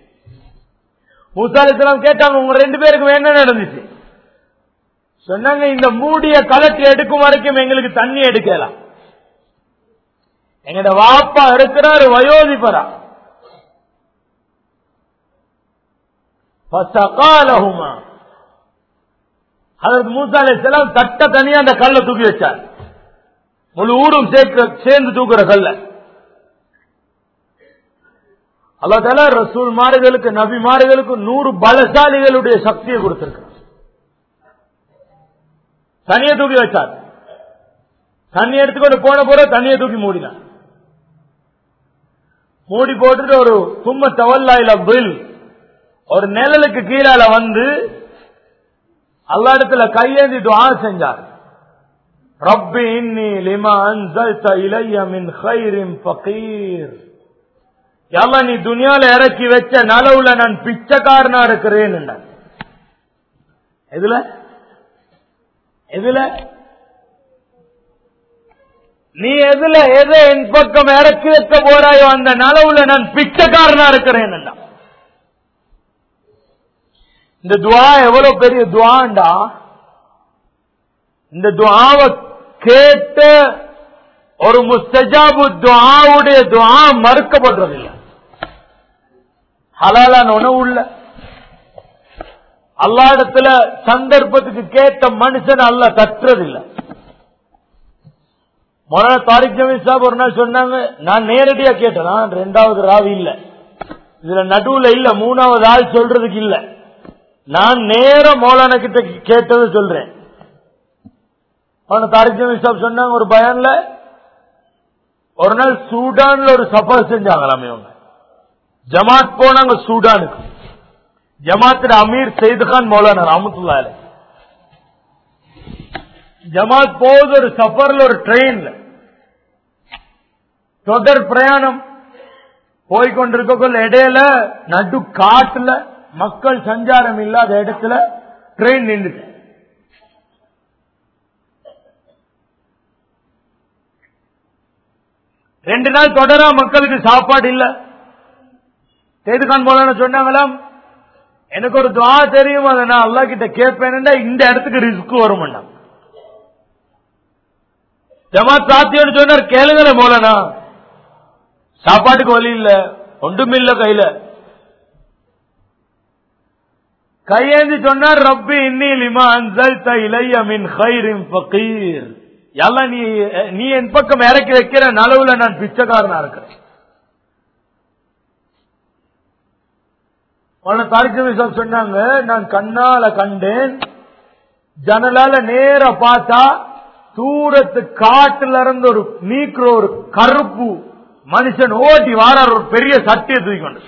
மூசா அலிஸ்லாம் கேட்டாங்க உங்க ரெண்டு பேருக்கும் என்ன நடந்துச்சு சொன்னாங்க இந்த மூடிய கலட்டி எடுக்கும் வரைக்கும் எங்களுக்கு தண்ணி எடுக்கலாம் எங்கட வாப்பா இருக்கிறாரு வயோதிபரா ஃபசகாலஹுமா அதற்கு மூசா அலிஸ்லாம் தட்ட தனியா அந்த கல்லை தூக்கி வச்சார் முழு ஊரும் சேர்க்க சேர்ந்து தூக்குற கல்ல அல்லா தால ரசூல் மாறுகளுக்கு நபி மாறுகளுக்கு நூறு பலசாலிகளுடைய சக்தியை கொடுத்திருக்கிறார் தனியை தூக்கி வச்சார் தண்ணி எடுத்துக்கொண்டு போன போற தண்ணியை தூக்கி மூடினார் மூடி போட்டுட்டு ஒரு தும்ம தவல்லாயில பில் ஒரு நிழலுக்கு கீழால வந்து அல்லா இடத்துல கையேந்தி துவா செஞ்சார் ரப்பி இன்னி லிமா அன்சல்த இலைய மின் ஹைரின் ஃபகீர் யல்லா நீ துனியால இறக்கி வச்ச நலவுல நான் பிச்சைக்காரனா இருக்கிறேன் எதுல எதுல நீ எதுல எதை என் பக்கம் இறக்கி வைக்க போறாயோ அந்த நலவுல நான் பிச்சைக்காரனா இருக்கிறேன் இந்த துவா எவ்வளவு பெரிய துவாண்டா இந்த துவாவை கேட்ட ஒரு முஸ்தஜாபு துவாவுடைய துவா மறுக்கப்படுறதில்லை ஹலாலான உணவு உள்ள அல்லா இடத்துல சந்தர்ப்பத்துக்கு கேட்ட மனுஷன் அல்ல தட்டுறதில்லை மொழ தாரிக் ஜமீன் சாப் ஒரு நாள் சொன்னாங்க நான் நேரடியா கேட்டேன் நான் ரெண்டாவது ராவி இல்ல இதுல நடுவுல இல்ல மூணாவது ஆள் சொல்றதுக்கு இல்ல நான் நேர மௌலான கிட்ட கேட்டது சொல்றேன் தாரிக் ஜமீன் சாப் சொன்னாங்க ஒரு பயான்ல ஒரு நாள் சூடான்ல ஒரு சஃபர் செஞ்சாங்களாமே அவங்க ஜமாத் போனாங்க சூடானுக்கு ஜமாத்துல அமீர் சயித் கான் மௌலானா ராமத்துல்லா ஜமாத் போகுது ஒரு சஃபர்ல ஒரு ட்ரெயின்ல தொடர் பிரயாணம் போய்கொண்டிருக்கக்குள்ள இடையில நடு காட்டுல மக்கள் சஞ்சாரம் இல்லாத இடத்துல ட்ரெயின் நின்றுச்சு ரெண்டு நாள் தொடரா மக்களுக்கு சாப்பாடு இல்ல செய்துகான் போல சொன்னாங்களாம் எனக்கு ஒரு துவா தெரியும் அதை நான் அல்லா கிட்ட கேட்பேன் இந்த இடத்துக்கு ரிஸ்க் வரும் ஜமாத் சாத்தியம்னு சொன்னார் கேளுங்களே போலனா சாப்பாட்டுக்கு வழி இல்ல ஒன்றுமில்ல கையில கையேந்தி சொன்னார் ரப்பி இன்னி லிமா அன்சல் இலைய மின் ஹைரின் ஃபகீர் எல்லாம் நீ நீ என் பக்கம் இறக்கி வைக்கிற நலவுல நான் பிச்சைக்காரனா இருக்கிறேன் தாரிக்க சொன்னாங்க நான் கண்ணால கண்டேன் ஜனலால நேர பார்த்தா தூரத்து காட்டுல இருந்து ஒரு நீக்கிற ஒரு கருப்பு மனுஷன் ஓட்டி வாரார் ஒரு பெரிய சட்டியை தூக்கி கொண்டு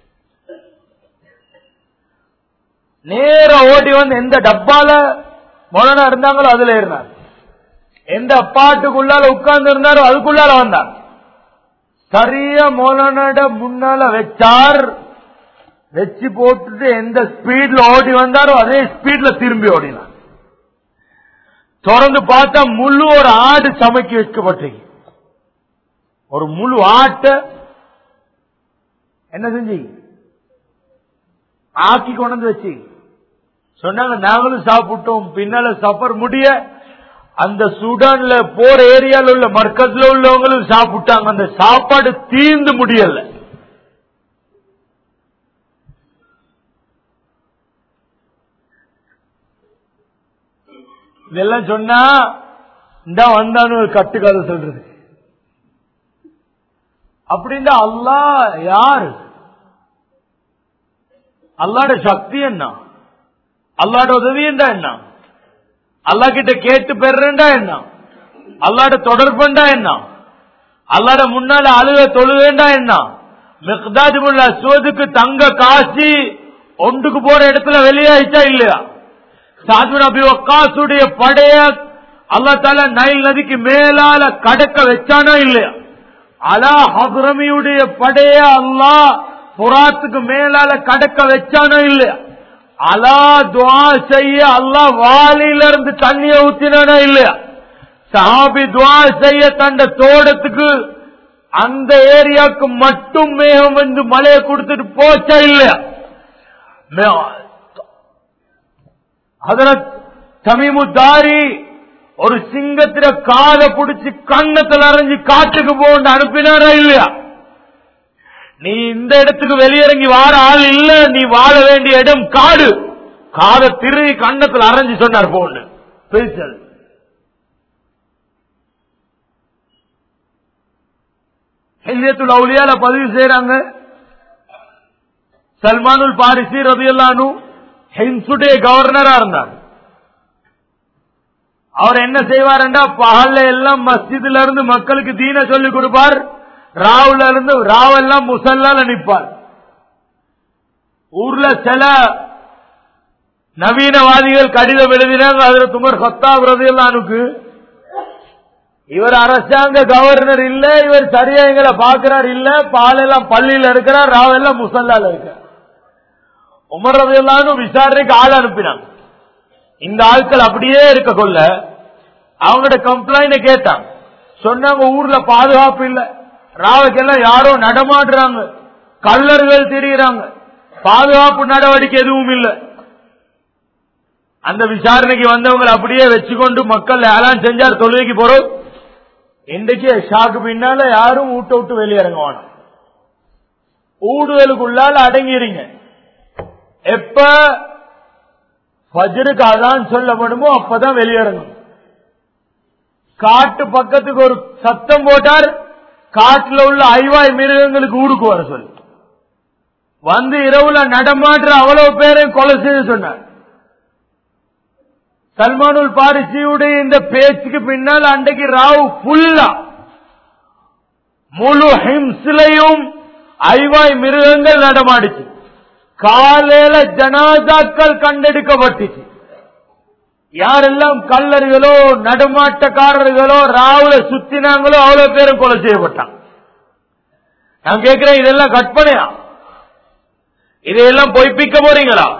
நேர ஓட்டி வந்து எந்த டப்பால மொழனா இருந்தாங்களோ அதுல இருந்தார் எந்த பாட்டுக்குள்ளால உட்கார்ந்து இருந்தாரோ அதுக்குள்ளால வந்தார் சரியா மௌலானாட முன்னால வச்சார் வச்சு போட்டுட்டு எந்த ஸ்பீட்ல ஓடி வந்தாரோ அதே ஸ்பீட்ல திரும்பி ஓடினார் திறந்து பார்த்தா முழு ஒரு ஆடு சமைக்க வைக்கப்பட்டிருக்கு ஒரு முழு ஆட்டை என்ன செஞ்சு ஆக்கி கொண்டு வச்சு சொன்னாங்க நாங்களும் சாப்பிட்டோம் பின்னால சஃபர் முடிய அந்த சூடான்ல போற ஏரியால உள்ள மர்க்கத்துல உள்ளவங்களும் சாப்பிட்டாங்க அந்த சாப்பாடு தீர்ந்து முடியல இதெல்லாம் சொன்னா இந்த வந்தான்னு ஒரு கட்டுக்கதை சொல்றது அப்படின்னா அல்லா யாரு அல்லாட சக்தி என்ன அல்லாட உதவி என்றா என்ன அல்லா கிட்ட கேட்டு பெறண்டா என்ன அல்லாட தொடர்புண்டா என்ன அல்லாட முன்னால அழுக தொழுவேண்டா என்ன மிக்தாஜுமுல்ல அஸ்வதுக்கு தங்க காசி ஒன்றுக்கு போற இடத்துல வெளியாயிச்சா இல்லையா சாத்வின் அபி வக்காசுடைய படைய அல்லா தால நைல் நதிக்கு மேலால கடக்க வச்சானா இல்லையா அலா ஹபுரமியுடைய படைய அல்லா புறாத்துக்கு மேலால கடக்க வச்சானோ இல்லையா அலா துவா செய்ய அல்லா வாலில இருந்து தண்ணிய ஊத்தினானா இல்லையா சஹாபி துவா செய்ய தந்த தோட்டத்துக்கு அந்த ஏரியாவுக்கு மட்டும் மேகம் வந்து மழையை கொடுத்துட்டு போச்சா இல்லையா அதனால் தமிமுத்தாரி ஒரு சிங்கத்திர காதை புடிச்சு கண்ணத்தில் அரைஞ்சு காட்டுக்கு போன்னு அனுப்பினாரா இல்லையா நீ இந்த இடத்துக்கு வெளியிறங்கி வார ஆள் இல்ல நீ வாழ வேண்டிய இடம் காடு காதை திருகி கண்ணத்தில் அரைஞ்சு சொன்னார் போன்னு பேசல் ஹில்யத்துல் அவுலியால பதிவு செய்யறாங்க சல்மானுல் பாரிசி ரபியல்லானு ஹின்சுடைய கவர்னரா இருந்தார் அவர் என்ன செய்வார்டா பகல்ல எல்லாம் மஸ்ஜிதுல இருந்து மக்களுக்கு தீன சொல்லி கொடுப்பார் ராவுல இருந்து ராவெல்லாம் முசல்லால நிற்பார் ஊர்ல சில நவீனவாதிகள் கடிதம் எழுதினாங்க அதுல துமர் சத்தாப் ரதியல்லானுக்கு இவர் அரசாங்க கவர்னர் இல்ல இவர் சரியா எங்களை பாக்குறார் இல்ல பாலெல்லாம் பள்ளியில இருக்கிறார் ராவெல்லாம் முசல்லால இருக்கிறார் உமர் ரதியல்லானு விசாரணைக்கு ஆள் அனுப்பினாங்க இந்த ஆட்கள் அப்படியே இருக்க கொள்ள அவங்களோட கம்ப்ளைண்ட் கேட்டாங்க சொன்னாங்க ஊர்ல பாதுகாப்பு இல்ல ராவுக்கெல்லாம் யாரோ நடமாடுறாங்க கல்லர்கள் தெரியுறாங்க பாதுகாப்பு நடவடிக்கை எதுவும் இல்லை அந்த விசாரணைக்கு வந்தவங்க அப்படியே வச்சுக்கொண்டு மக்கள் ஏலாம் செஞ்சார் தொழுகைக்கு போறோம் இன்றைக்கு ஷாக்கு பின்னால யாரும் ஊட்ட விட்டு வெளியிறங்க வேணும் ஊடுதலுக்குள்ளால அடங்கிடுங்க எப்ப ஃபஜ்ருக்கு அதான் சொல்லப்படுமோ அப்பதான் வெளியிறங்கும் காட்டு பக்கத்துக்கு ஒரு சத்தம் போட்டார் காட்டுல உள்ள ஐவாய் மிருகங்களுக்கு ஊருக்கு வர சொல்லி வந்து இரவுல நடமாடுற அவ்வளவு பேரையும் கொலை செய்ய சொன்னார் சல்மானுல் பாரிசியுடைய இந்த பேச்சுக்கு பின்னால் அன்றைக்கு ராவ் புல்லா முழு ஹிம்ஸ்லையும் ஐவாய் மிருகங்கள் நடமாடிச்சு காலையில ஜனாதாக்கள் கண்டெடுக்கப்பட்டுச்சு யாரெல்லாம் கல்லர்களோ நடுமாட்டக்காரர்களோ ராவுல சுத்தினாங்களோ அவ்வளவு பேரும் கொலை செய்யப்பட்டாங்க நான் கேட்கிறேன் இதெல்லாம் கற்பனையா இதையெல்லாம் பொய்ப்பிக்க போறீங்களா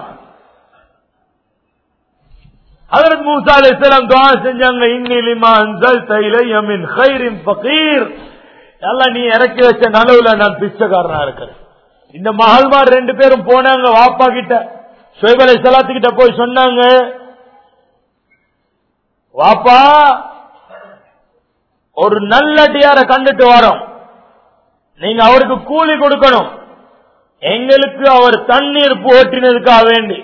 ஹதரத் மூசா அலைஹிஸ்ஸலாம் துஆ செஞ்சாங்க இன்னி லிமா அன்ஸல்த இலைய மின் கைரின் ஃபகீர் அல்லாஹ் நீ இறக்கி வச்ச நலவுல நான் பிச்சைக்காரனா இருக்கிறேன் இந்த மகள்மார் ரெண்டு பேரும் போனாங்க வாப்பா கிட்ட ஷுவைப் அலைஹிஸ்ஸலாத்து கிட்ட போய் சொன்னாங்க வாப்பா ஒரு நல்லடியார கண்டுட்டு வரோம் நீங்க அவருக்கு கூலி கொடுக்கணும் எங்களுக்கு அவர் தண்ணீர் போட்டினதுக்காக வேண்டி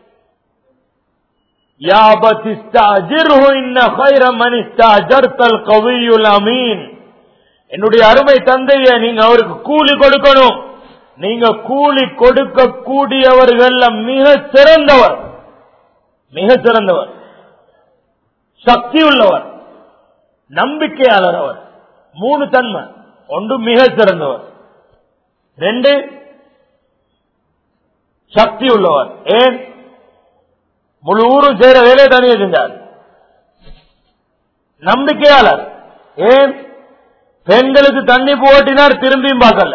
يا أبت استأجره إن خير من استأجرت القوي الأمين என்னுடைய அருமை தந்தைய நீங்க அவருக்கு கூலி கொடுக்கணும் நீங்க கூலி கொடுக்க கூடியவர்கள் மிக சிறந்தவர் மிக சிறந்தவர் சக்தி உள்ளவர் நம்பிக்கையாளர் அவர் மூணு தன்மை ஒன்று மிக சிறந்தவர் ரெண்டு சக்தி உள்ளவர் ஏன் முழு ஊரும் செய்யற வேலையை தனியே செஞ்சார் நம்பிக்கையாளர் ஏன் பெண்களுக்கு தண்ணி போட்டினார் திரும்பியும் பார்க்கல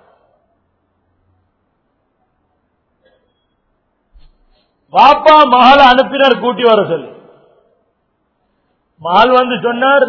பாப்பா மகளை அனுப்பினார் கூட்டி வர சொல்லி மகள் வந்து சொன்னார்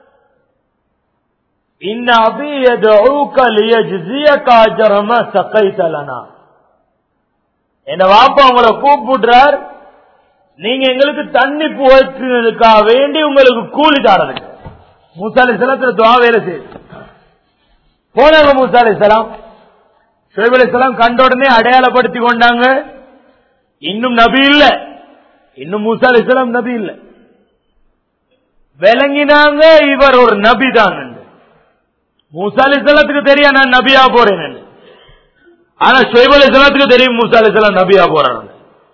இன்ன அபியது காஜரம சக்கை தலனா என்ன வாப்பா உங்களை கூப்பிடுறார் நீங்க எங்களுக்கு தண்ணி புகற்றினதுக்காக வேண்டி உங்களுக்கு கூலி தாரதுக்கு மூசாலி சலத்துல துவா வேலை செய்யுது போனாங்க மூசாலி சலாம் ஷுவைப் அலைஹிஸ்ஸலாம் கண்ட உடனே அடையாளப்படுத்தி கொண்டாங்க இன்னும் நபி இல்ல இன்னும் மூசா அலைஹிஸ்ஸலாம் நபி இல்ல விளங்கினாங்க இவர் ஒரு நபி தான் மூசா அலைஹிஸ்ஸலாத்துக்கு தெரியும் நான் நபியா போறேன் ஆனா ஷுவைப் அலைஹிஸ்ஸலாத்துக்கு தெரியும் மூசா அலைஹிஸ்ஸலாம் நபியா போறாங்க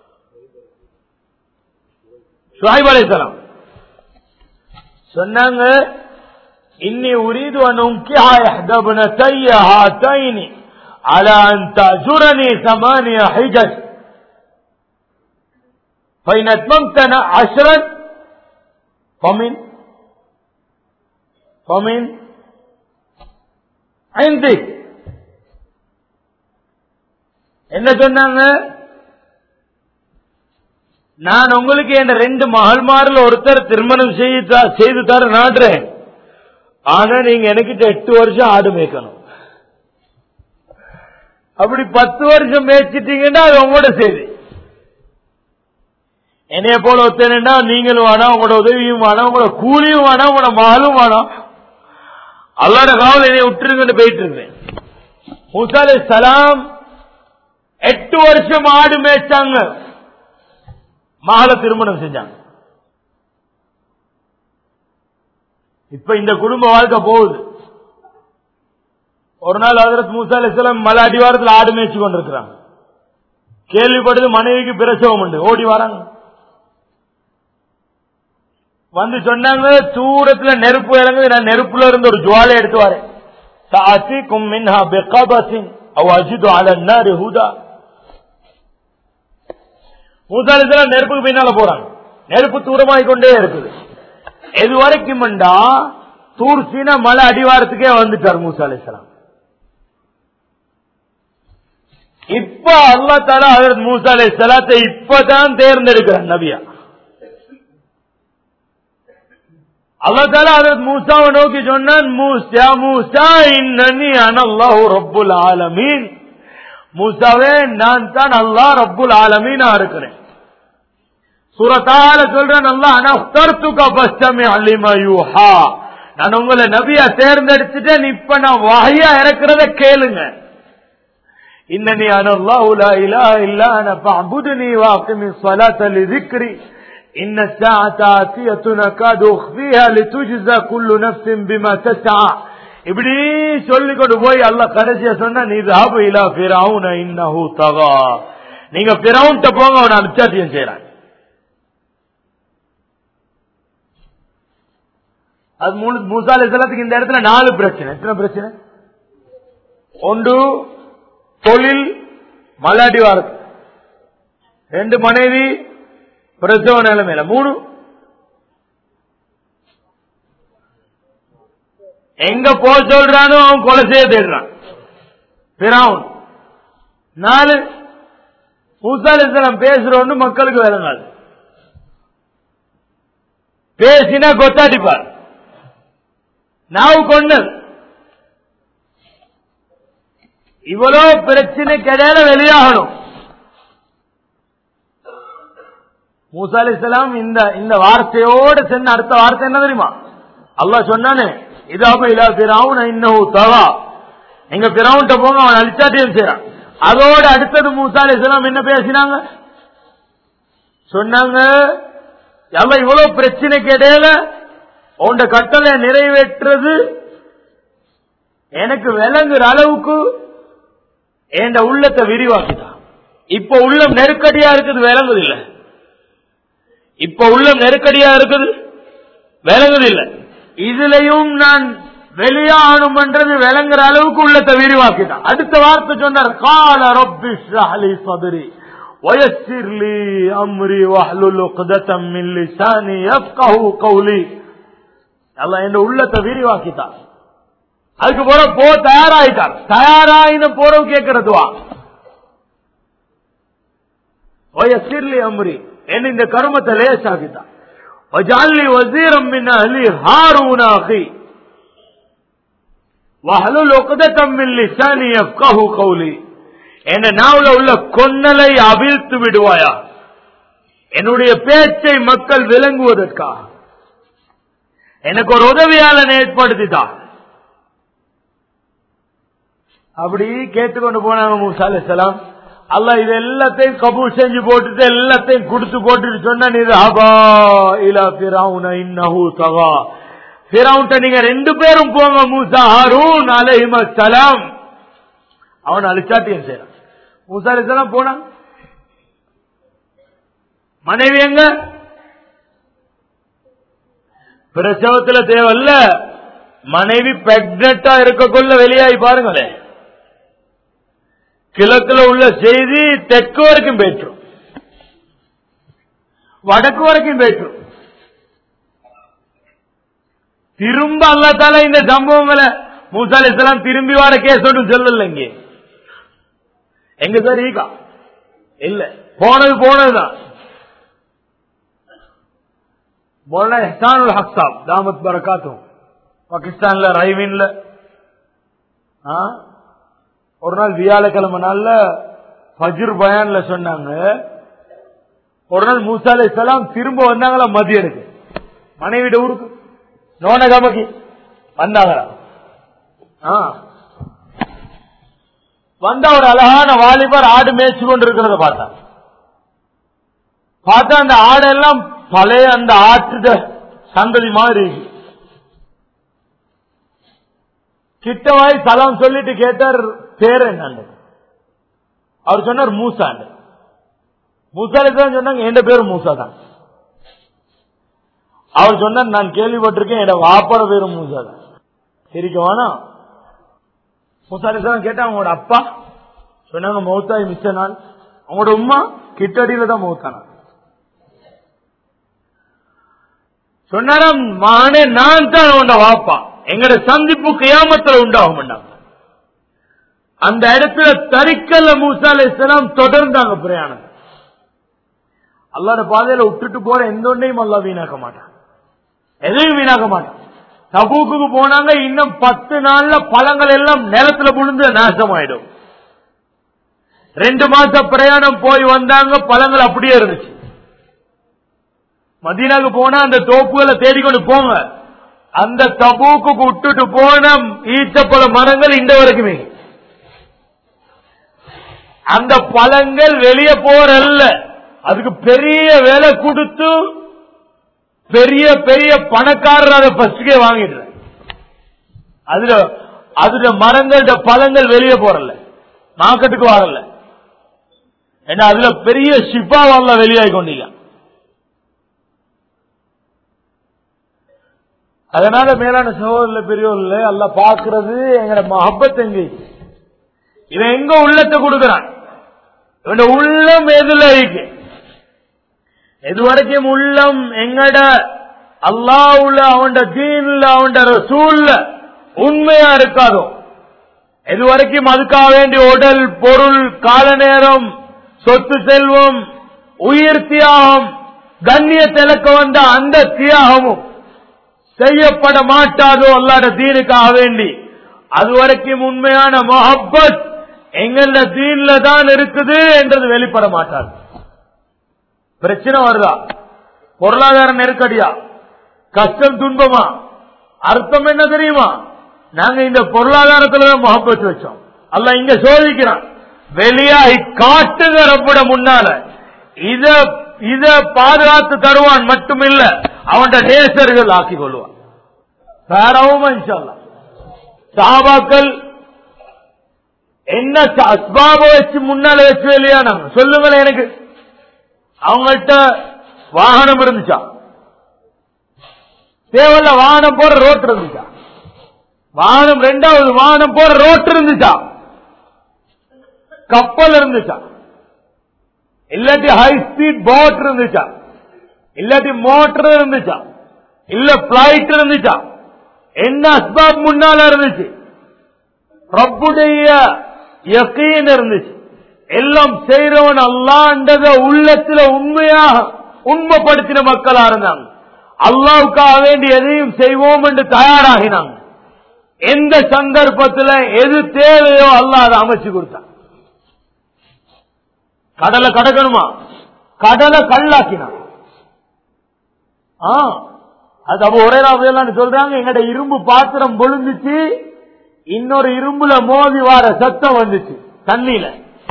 ஷுவைப் அலைஹிஸ்ஸலாம் சொன்னாங்க இன்னி உரீது அன் உன்கிஹ இஹ்தா இப்னதைய ஹாதைனி அலா அன் தஅஜுரனி ثمانية حجج فإن أتممت عشرا فمن فمن عندك என்ன சொன்னாங்க நான் உங்களுக்கு என் ரெண்டு மகள்மாரில் ஒருத்தர் திருமணம் செய்து செய்து தர நாடுறேன் ஆனா நீங்க எனக்கிட்ட எட்டு வருஷம் ஆடு மேய்க்கணும் அப்படி பத்து வருஷம் மேய்ச்சிட்டீங்கன்னா அது உங்களோட செய்தி என்னைய போல ஒத்தனா நீங்களும் வேணாம் உங்களோட உதவியும் வேணாம் உங்களோட கூலியும் வேணாம் உங்களோட மகளும் வேணாம் அல்லாட காவல் என்னை விட்டுருங்கன்னு போயிட்டு இருந்தேன் முசாலே சலாம் எட்டு வருஷம் ஆடு மேய்ச்சாங்க மகளை திருமணம் செஞ்சாங்க இப்ப இந்த குடும்ப வாழ்க்கை போகுது ஒரு நாள் ஹதரத் மூசா அலிஸ்லாம் மலை அடிவாரத்தில் ஆடு மேய்ச்சி கொண்டிருக்கிறாங்க கேள்விப்பட்டது மனைவிக்கு பிரசவம் உண்டு ஓடி வராங்க வந்து சொன்னாங்க தூரத்துல நெருப்பு இறங்குது நான் நெருப்புல இருந்து ஒரு ஜுவாலை எடுத்து வரேன் சாத்திக்கும் மின்ஹா பெக்காபாசின் அவ அஜிது அலன்னாரு ஹூதா மூசாலிசலாம் நெருப்புக்கு பின்னால போறாங்க நெருப்பு தூரமாய் கொண்டே இருக்குது எது வரைக்கும் தூர் சீனா மலை அடிவாரத்துக்கே வந்துட்டார் மூசா அலிஸ்லாம் இப்ப அல்லா தாலா ஹசரத் மூசா அலை சலாத்தை இப்பதான் தேர்ந்தெடுக்கிறார் நபியா அல்லா தாலா ஹசரத் மூசாவை நோக்கி சொன்னான் மூசா மூசா இன்னி அனல்லாஹு ரப்புல் ஆலமீன் மூசாவே நான் தான் அல்லாஹ் ரப்புல் ஆலமீனா இருக்கிறேன் சுரத்தால சொல்றேன் அல்லாஹ் அனஃப்தர்துக ஃபஸ்தமி அலிமா யூஹா நான் உங்களை நபியா தேர்ந்தெடுத்துட்டேன் இப்ப நான் வகையா இறக்குறத கேளுங்க இன்னனி அனல்லாஹு லா இலாஹ இல்லா அன ஃபஅபுதுனி வஅகிமி ஸலாத லிذிக்ரி إن الساعة آتية نكاد أخفيها لتجزى كل نفس بما تسعى இப்படி சொல்லிக் கொண்டு போய் அல்ல கடைசியா சொன்னா நீ ராபு இலா பிறவுன இன்னஹு தகா நீங்க பிறவுன்ட்ட போங்க அவன் அனுச்சாட்டியம் செய்யறான் அது மூணு மூசாலை செலத்துக்கு இந்த இடத்துல நாலு பிரச்சனை எத்தனை பிரச்சனை ஒன்று தொழில் மல்லாடி வாரது ரெண்டு மனைவி பிரசவ நிலைமையில மூணு எங்க போக சொல்றானோ அவன் கொலை செய்ய தேடுறான் பிறவுன் நாலு மூசாலிசலம் பேசுறோன்னு மக்களுக்கு விளங்காது பேசினா கொத்தாடிப்பார் நாவு கொண்டது இவ்வளவு பிரச்சனைக்கு இடையில வெளியாகணும் மூசா அலிஸ்லாம் இந்த இந்த வார்த்தையோடு சென்று அடுத்த வார்த்தை என்ன தெரியுமா அல்லாஹ் சொன்னானே இதாப இல்லா பிராவுன் இன்னும் தவா நீங்க பிராவுன்ட்ட போங்க அவன் அழிச்சாட்டியம் செய்யறான் அதோடு அடுத்தது மூசா அலிஸ்லாம் என்ன பேசினாங்க சொன்னாங்க எல்லாம் இவ்வளவு பிரச்சனைக்கு இடையில உண்ட கட்டளை நிறைவேற்றுறது எனக்கு விளங்குற அளவுக்கு என் உள்ளத்தை விரிவாக்கிட்டான் இப்ப உள்ளம் நெருக்கடியா இருக்குது விளங்குது இல்ல இப்ப உள்ளம் நெருக்கடியா இருக்குது விளங்குது இல்ல இதுலயும் நான் வெளியாகணும் பண்றது விளங்குற அளவுக்கு உள்ளத்தை விரிவாக்கிட்டான் அடுத்த வார்த்தை சொன்னார் கால ரப்பி ஷ்ரஹ்லி சதுரி ويسر لي امري واحلل عقدة من لساني يفقهوا قولي அல்லாஹ் என் உள்ளத்தை விரிவாக்கிட்டான் அதுக்கு போற போ தயாராயிட்டார் தயாராயின போறவு கேட்கறதுவா வயசிர்லி அம்ரி என்ன இந்த கருமத்தை லேசாக்கிட்டான் வஜாலி வசீரம் மின் அலி ஹாரூன் அகி வஹலுல் உக்தத்தம் மின் லிசானி யஃப்கஹு கௌலி என்ன நாவுல உள்ள கொன்னலை அவிழ்த்து விடுவாயா என்னுடைய பேச்சை மக்கள் விளங்குவதற்காக எனக்கு ஒரு உதவியாளன் ஏற்படுத்திட்டான் அப்படி கேட்டுக்கொண்டு போனாங்க மூசா அலிசலாம் அல்ல இது எல்லாத்தையும் கபூல் செஞ்சு போட்டுட்டு எல்லாத்தையும் கொடுத்து போட்டுட்டு சொன்ன நீ ஹபா இலா பிராவுன இன்னஹு தகா பிராவுன்ட்ட நீங்க ரெண்டு பேரும் போங்க மூசா ஹாரூன் அலைஹிம சலாம் அவன் அழிச்சாட்டியம் செய்யறான் மூசா அலிசலாம் போனான் மனைவி எங்க பிரசவத்துல தேவையில்ல மனைவி பிரெக்னட்டா இருக்கக்குள்ள வெளியாகி பாருங்களேன் கிழக்குல உள்ள செய்தி தெற்கு வரைக்கும் போயிற்றும் வடக்கு வரைக்கும் போயிற்றும் திரும்ப அல்லத்தால இந்த சம்பவங்களை மூசால் இஸ்லாம் திரும்பி வர கேஸ் ஒன்றும் சொல்லல இங்கே எங்க சார் ஈகா இல்ல போனது போனதுதான் மௌலானா எஹ்சானுல் ஹக் சாப் தாமத் பரகாத்தும் பாகிஸ்தான்ல ரைவின்ல ஆ? ஒரு நாள் வியாழக்கிழமை நாள்ல ஃபஜ்ர் பயான்ல சொன்னாங்க ஒரு நாள் மூசா அலைஹிஸ்ஸலாம் திரும்ப வந்தாங்களா மதியனுக்கு மனைவிட ஊருக்கு நோனகமக்கு வந்தாங்களா ஆ. வந்த ஒரு அழகான வாலிபர் ஆடு மேய்ச்சு கொண்டு இருக்கிறத பார்த்தா பார்த்தா அந்த ஆடெல்லாம் பழைய அந்த ஆட்டுட சந்ததி மாதிரி இருக்கு. கிட்டவாய் சலாம் சொல்லிட்டு கேட்டார் பேர் என்னன்னு அவர் சொன்னார் மூசாண்டு மூசாலே தான் சொன்னாங்க என் பேரு மூசா தான் அவர் சொன்னார் நான் கேள்விப்பட்டிருக்கேன் என் வாப்பட பேரும் மூசா தான் சிரிக்க வேணாம் மூசாலே தான் கேட்டா அவங்களோட அப்பா சொன்னாங்க மௌத்தாய் மிச்ச நாள் அவங்களோட உம்மா கிட்டடியில தான் மௌத்தானா சொன்னாராம் மானே நான் தான் உண்ட வாப்பா எங்கட சந்திப்பு கியாமத்துல உண்டாகும் அந்த இடத்துல தரிக்கல்ல மூசா அலைஹிஸ்ஸலாம் தொடர்ந்தாங்க பிரயாணம் அல்லாட பாதையில விட்டுட்டு போற எந்த ஒன்றையும் அல்லா வீணாக்க மாட்டான் எதையும் வீணாக்க மாட்டான் தபூக்குக்கு போனாங்க இன்னும் பத்து நாள்ல பழங்கள் எல்லாம் நிலத்துல விழுந்து நாசமாயிடும் ரெண்டு மாச பிரயாணம் போய் வந்தாங்க பழங்கள் அப்படியே இருந்துச்சு மதீனாக்கு போனா அந்த தோப்புகளை தேடிக்கொண்டு போங்க அந்த தபூக்கு விட்டுட்டு போன ஈச்சப்பழ மரங்கள் இந்த வரைக்குமே அந்த பழங்கள் வெளியே போறல்ல அதுக்கு பெரிய விலை கொடுத்து பெரிய பெரிய பணக்காரர் அதை ஃபர்ஸ்டுக்கே வாங்கிடுற அதுல அதுல மரங்களோட பழங்கள் வெளியே போறல மார்க்கெட்டுக்கு வரல ஏன்னா அதுல பெரிய ஷிப்பா வரல வெளியாகி கொண்டீங்க அதனால மேலான சகோதரர்ல பெரியவர்கள அல்ல பாக்குறது எங்கட மஹப்பத் எங்க இவன் எங்க உள்ளத்தை கொடுக்கிறான் இவன் உள்ளம் எதுல இருக்கு எது வரைக்கும் உள்ளம் எங்கட அல்லாவுல அவன் தீன்ல அவன் ரசூல்ல உண்மையா இருக்காதோ எது வரைக்கும் அதுக்காக வேண்டிய உடல் பொருள் கால நேரம் சொத்து செல்வம் உயிர் தியாகம் கண்ணிய திலக்க வந்த அந்த தியாகமும் செய்யப்பட மாட்டாதோ அல்லாட தீனுக்காக வேண்டி அது வரைக்கும் உண்மையான மொஹப்பத் எங்கள தீன்ல தான் இருக்குது என்றது வெளிப்பட மாட்டாது பிரச்சனை வருதா பொருளாதார நெருக்கடியா கஷ்டம் துன்பமா அர்த்தம் என்ன தெரியுமா நாங்க இந்த பொருளாதாரத்துல தான் முகப்பத்து வச்சோம் அல்ல இங்க சோதிக்கிறான் வெளியாகி காட்டுங்க ரப்பிட முன்னால இத இத பாதுகாத்து தருவான் மட்டுமில்ல அவன் நேசர்கள் ஆக்கிக் கொள்வான் வேறவும் இன்ஷால்லா சாபாக்கள் என்ன அஸ்பாப வச்சு முன்னால வச்சு இல்லையா நாங்க சொல்லுங்களேன் எனக்கு அவங்கள்ட்ட வாகனம் இருந்துச்சா தேவையில்ல வாகனம் போற ரோட் இருந்துச்சா வாகனம் ரெண்டாவது வாகனம் போற ரோட் இருந்துச்சா கப்பல் இருந்துச்சா இல்லாட்டி ஹை ஸ்பீட் போட் இருந்துச்சா இல்லாட்டி மோட்டர் இருந்துச்சா இல்ல பிளைட் இருந்துச்சா என்ன அஸ்பாப் முன்னால இருந்துச்சு ரப்புடைய யக்கீன் இருந்துச்சு எல்லாம் செய்யறவன் அல்லாண்டத உள்ளத்துல உண்மையாக உண்மைப்படுத்தின மக்களா இருந்தாங்க அல்லாவுக்காக வேண்டி எதையும் செய்வோம் என்று தயாராகினாங்க எந்த சந்தர்ப்பத்தில் எது தேவையோ அல்லாஹ் அதை அமைச்சு கொடுத்தான் கடலை கடக்கணுமா கடலை கல்லாக்கினான் ஆ அது அப்ப ஒரே ராவையெல்லாம் சொல்றாங்க எங்கட இரும்பு பாத்திரம் பொழுந்துச்சு இன்னொரு இரும்புல மோதி வார சத்தம் வந்துச்சு தண்ணியில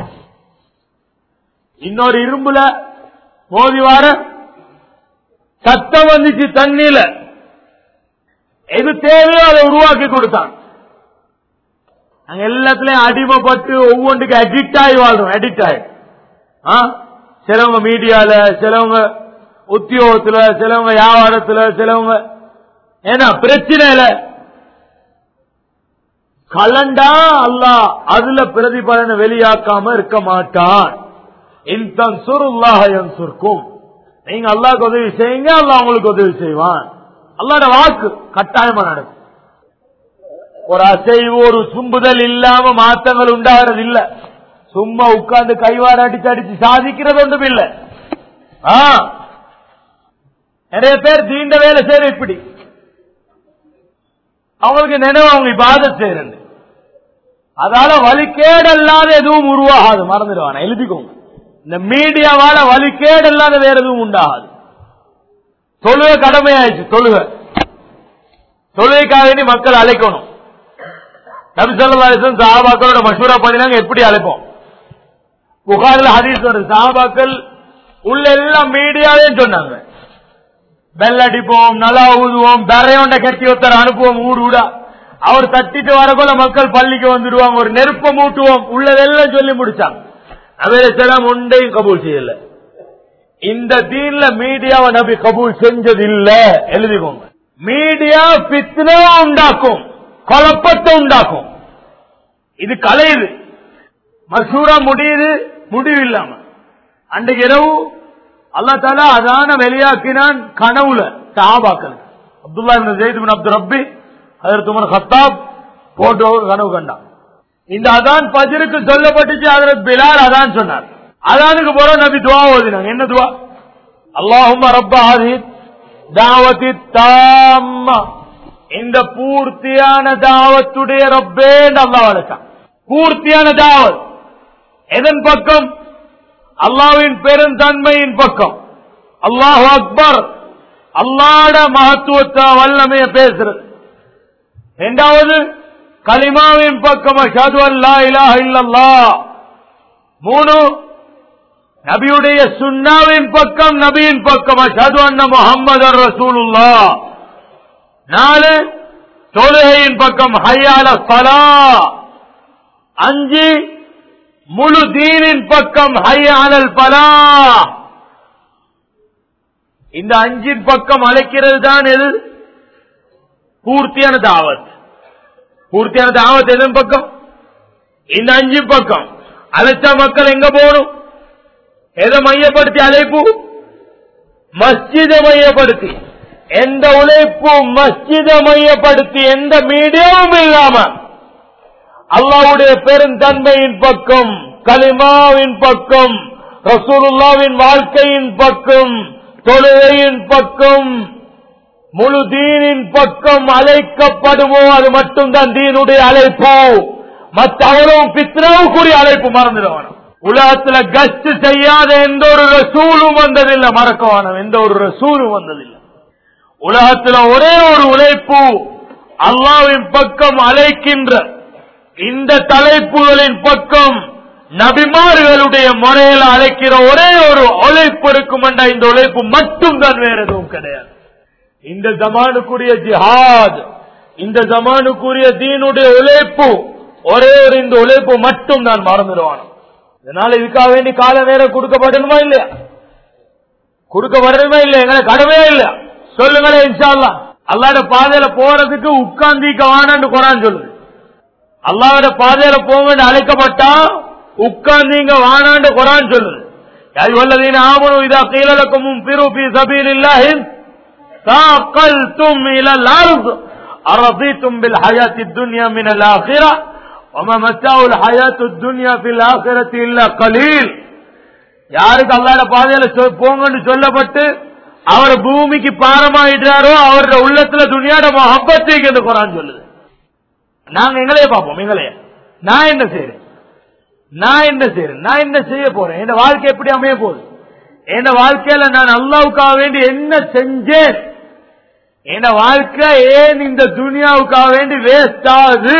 இன்னொரு இரும்புல மோதி வார சத்தம் வந்துச்சு தண்ணியில எது தேவையோ அதை உருவாக்கி கொடுத்தான் நாங்க எல்லாத்துலயும் அடிமைப்பட்டு ஒவ்வொன்றுக்கு அடிக்ட் ஆகி வாழ்றோம் அடிக்ட் ஆகி ஆ? சிலவங்க மீடியால சிலவங்க உத்தியோகத்துல சிலவங்க வியாபாரத்துல சிலவங்க ஏன்னா பிரச்சனை இல்ல கலண்டா அல்லாஹ் அதுல பிரதிபலனை வெளியாக்காம இருக்க மாட்டான் இன்தன் சுருல்லாஹன் சுருக்கும் நீங்க அல்லாஹ்க்கு உதவி செய்யுங்க அல்லாஹ் உங்களுக்கு உதவி செய்வான் அல்லாட வாக்கு கட்டாயமா நடக்கும் ஒரு அசைவு ஒரு சும்புதல் இல்லாம மாற்றங்கள் உண்டாகிறது இல்ல சும்மா உட்கார்ந்து கைவார அடிச்சு அடிச்சு சாதிக்கிறது ஒன்றும் இல்ல ஆ. நிறைய பேர் தீண்ட வேலை செய்யற இப்படி அவங்களுக்கு நினைவு அவங்க இபாத செய்யறது அதால வழிகேடல்லாத எதுவும் உருவாகாது மறந்துடுவான எழுதிக்கோங்க இந்த மீடியாவால வழிகேடல்லாத வேற எதுவும் உண்டாகாது தொழுக கடமையாயிடுச்சு தொழுக தொழுகைக்காக வேண்டி மக்கள் அழைக்கணும் நபிசல்லாசன் சாபாக்களோட மசூரா பண்ணினாங்க எப்படி அழைப்போம் புகாரில் ஹதீஸ் வருது சாபாக்கள் உள்ள எல்லாம் மீடியாவே சொன்னாங்க பெல் அடிப்போம் நல்லா ஊதுவோம் பெறையோண்ட கட்டி ஒருத்தர் அனுப்புவோம் ஊடு ஊடா அவர் தட்டிட்டு வரக்குள்ள மக்கள் பள்ளிக்கு வந்துடுவாங்க ஒரு நெருப்ப மூட்டுவோம் உள்ளதெல்லாம் சொல்லி முடிச்சாங்க நபேசலாம் ஒன்றையும் கபூல் செய்யல இந்த தீன்ல மீடியாவை நபி கபூல் செஞ்சது இல்ல எழுதிக்கோங்க மீடியா பித்னா உண்டாக்கும் குழப்பத்தை உண்டாக்கும் இது கலையுது மசூரா முடியுது முடிவு இல்லாம அன்றைக்கு இரவு அல்லா தாலா அதான வெளியாக்கினான் கனவுல சாபாக்கள் அப்துல்லா ஜெயித் பின் அப்துல் ரப்பி அதற்கு உமர் ஹத்தாப் போட்டு ஒரு கனவு கண்டான் இந்த அதான் பஜருக்கு சொல்லப்பட்டுச்சு அதற்கு பிலால் அதான் சொன்னார் அதானுக்கு போற நபி துவா ஓதினாங்க என்ன துவா அல்லாஹும் ரப்ப ஆதித் தாவதி தாம்மா இந்த பூர்த்தியான தாவத்துடைய ரப்பே அல்லாஹ் அழைச்சான் பூர்த்தியான தாவத் எதன் பக்கம் அல்லாவின் பெருந்தன்மையின் பக்கம் அல்லாஹு அக்பர் அல்லாட மகத்துவத்தை வல்லமைய பேசுறது இரண்டாவது கலிமாவின் பக்கம் அஷது அல்லா இலாஹ இல்லல்லா மூணு நபியுடைய சுன்னாவின் பக்கம் நபியின் பக்கம் அஷது அண்ண முகமது ரசூலுல்லா நாலு தொழுகையின் பக்கம் ஹையால சலா அஞ்சு முழு தீனின் பக்கம் ஹையானல் பலா இந்த அஞ்சின் பக்கம் அழைக்கிறது தான் எது பூர்த்தியான தாவத் பூர்த்தியான தாவத் எதன் பக்கம் இந்த அஞ்சு பக்கம் அழைச்ச மக்கள் எங்க போகணும் எதை மையப்படுத்தி அழைப்பு மஸ்ஜித மையப்படுத்தி எந்த உழைப்பு மஸ்ஜித மையப்படுத்தி எந்த மீடியாவும் இல்லாம அல்லாவுடைய பெருந்தன்மையின் பக்கம் கலிமாவின் பக்கம் ரசூலுல்லாவின் வாழ்க்கையின் பக்கம் தொழுகையின் பக்கம் முழு தீனின் பக்கம் அழைக்கப்படுமோ அது மட்டும்தான் தீனுடைய அழைப்பு மற்ற அவ்வளவு பித்னாவுக்குரிய அழைப்பு மறந்துடுவான உலகத்துல கஸ்ட் செய்யாத எந்த ஒரு ரசூலும் வந்ததில்லை மறக்கவானம் எந்த ஒரு ரசூலும் வந்ததில்லை உலகத்துல ஒரே ஒரு உழைப்பு அல்லாவின் பக்கம் அழைக்கின்ற இந்த தலைப்புகளின் பக்கம் நபிமார்களுடைய முறையில் அழைக்கிற ஒரே ஒரு உழைப்பு இருக்கும் என்ற இந்த உழைப்பு மட்டும் தான் வேற எதுவும் கிடையாது இந்த ஜமானுக்குரிய ஜிஹாத் இந்த ஜமானுக்குரிய தீனுடைய உழைப்பு ஒரே ஒரு இந்த உழைப்பு மட்டும் தான் மறந்துடுவானோ இதனால இதுக்காக வேண்டி கால நேரம் கொடுக்கப்படணுமா இல்லையா கொடுக்கப்படணுமா இல்லையா எங்களை கடமையா இல்லையா சொல்லுங்களேன் இன்ஷால்லா அல்லாட பாதையில போறதுக்கு உட்கார்ந்திக்க வானான்னு குரான் சொல்லுது அல்லாவோட பாதையில போங்க அழைக்கப்பட்டா உட்கார்ந்தீங்க வானாண்டு குரான் சொல்லுது வல்லதீன ஆமனும் இதா கீழலக்கமும் பிரு பி சபீல் இல்லாஹின் சாக்கல்தும் இலல் அர்த் أرضيتم بالحياة الدنيا من الآخرة وما متاع الحياة الدنيا في الآخرة إلا قليل யாருக்கு அல்லாட பாதையில போங்கன்னு சொல்லப்பட்டு அவர் பூமிக்கு பாரமாயிட்டாரோ அவருடைய உள்ளத்துல துணியாட மொஹப்பத்தைக்கு என்று குரான் சொல்லுது நாங்க எங்களையே பார்ப்போம் எங்களைய நான் என்ன செய்யறேன் நான் என்ன செய்யறேன் நான் என்ன செய்ய போறேன் என் வாழ்க்கை எப்படி அமைய போகுது என் வாழ்க்கையில நான் அல்லாவுக்காக வேண்டி என்ன செஞ்சேன் என் வாழ்க்கை ஏன் இந்த துனியாவுக்காக வேண்டி வேஸ்ட் ஆகுது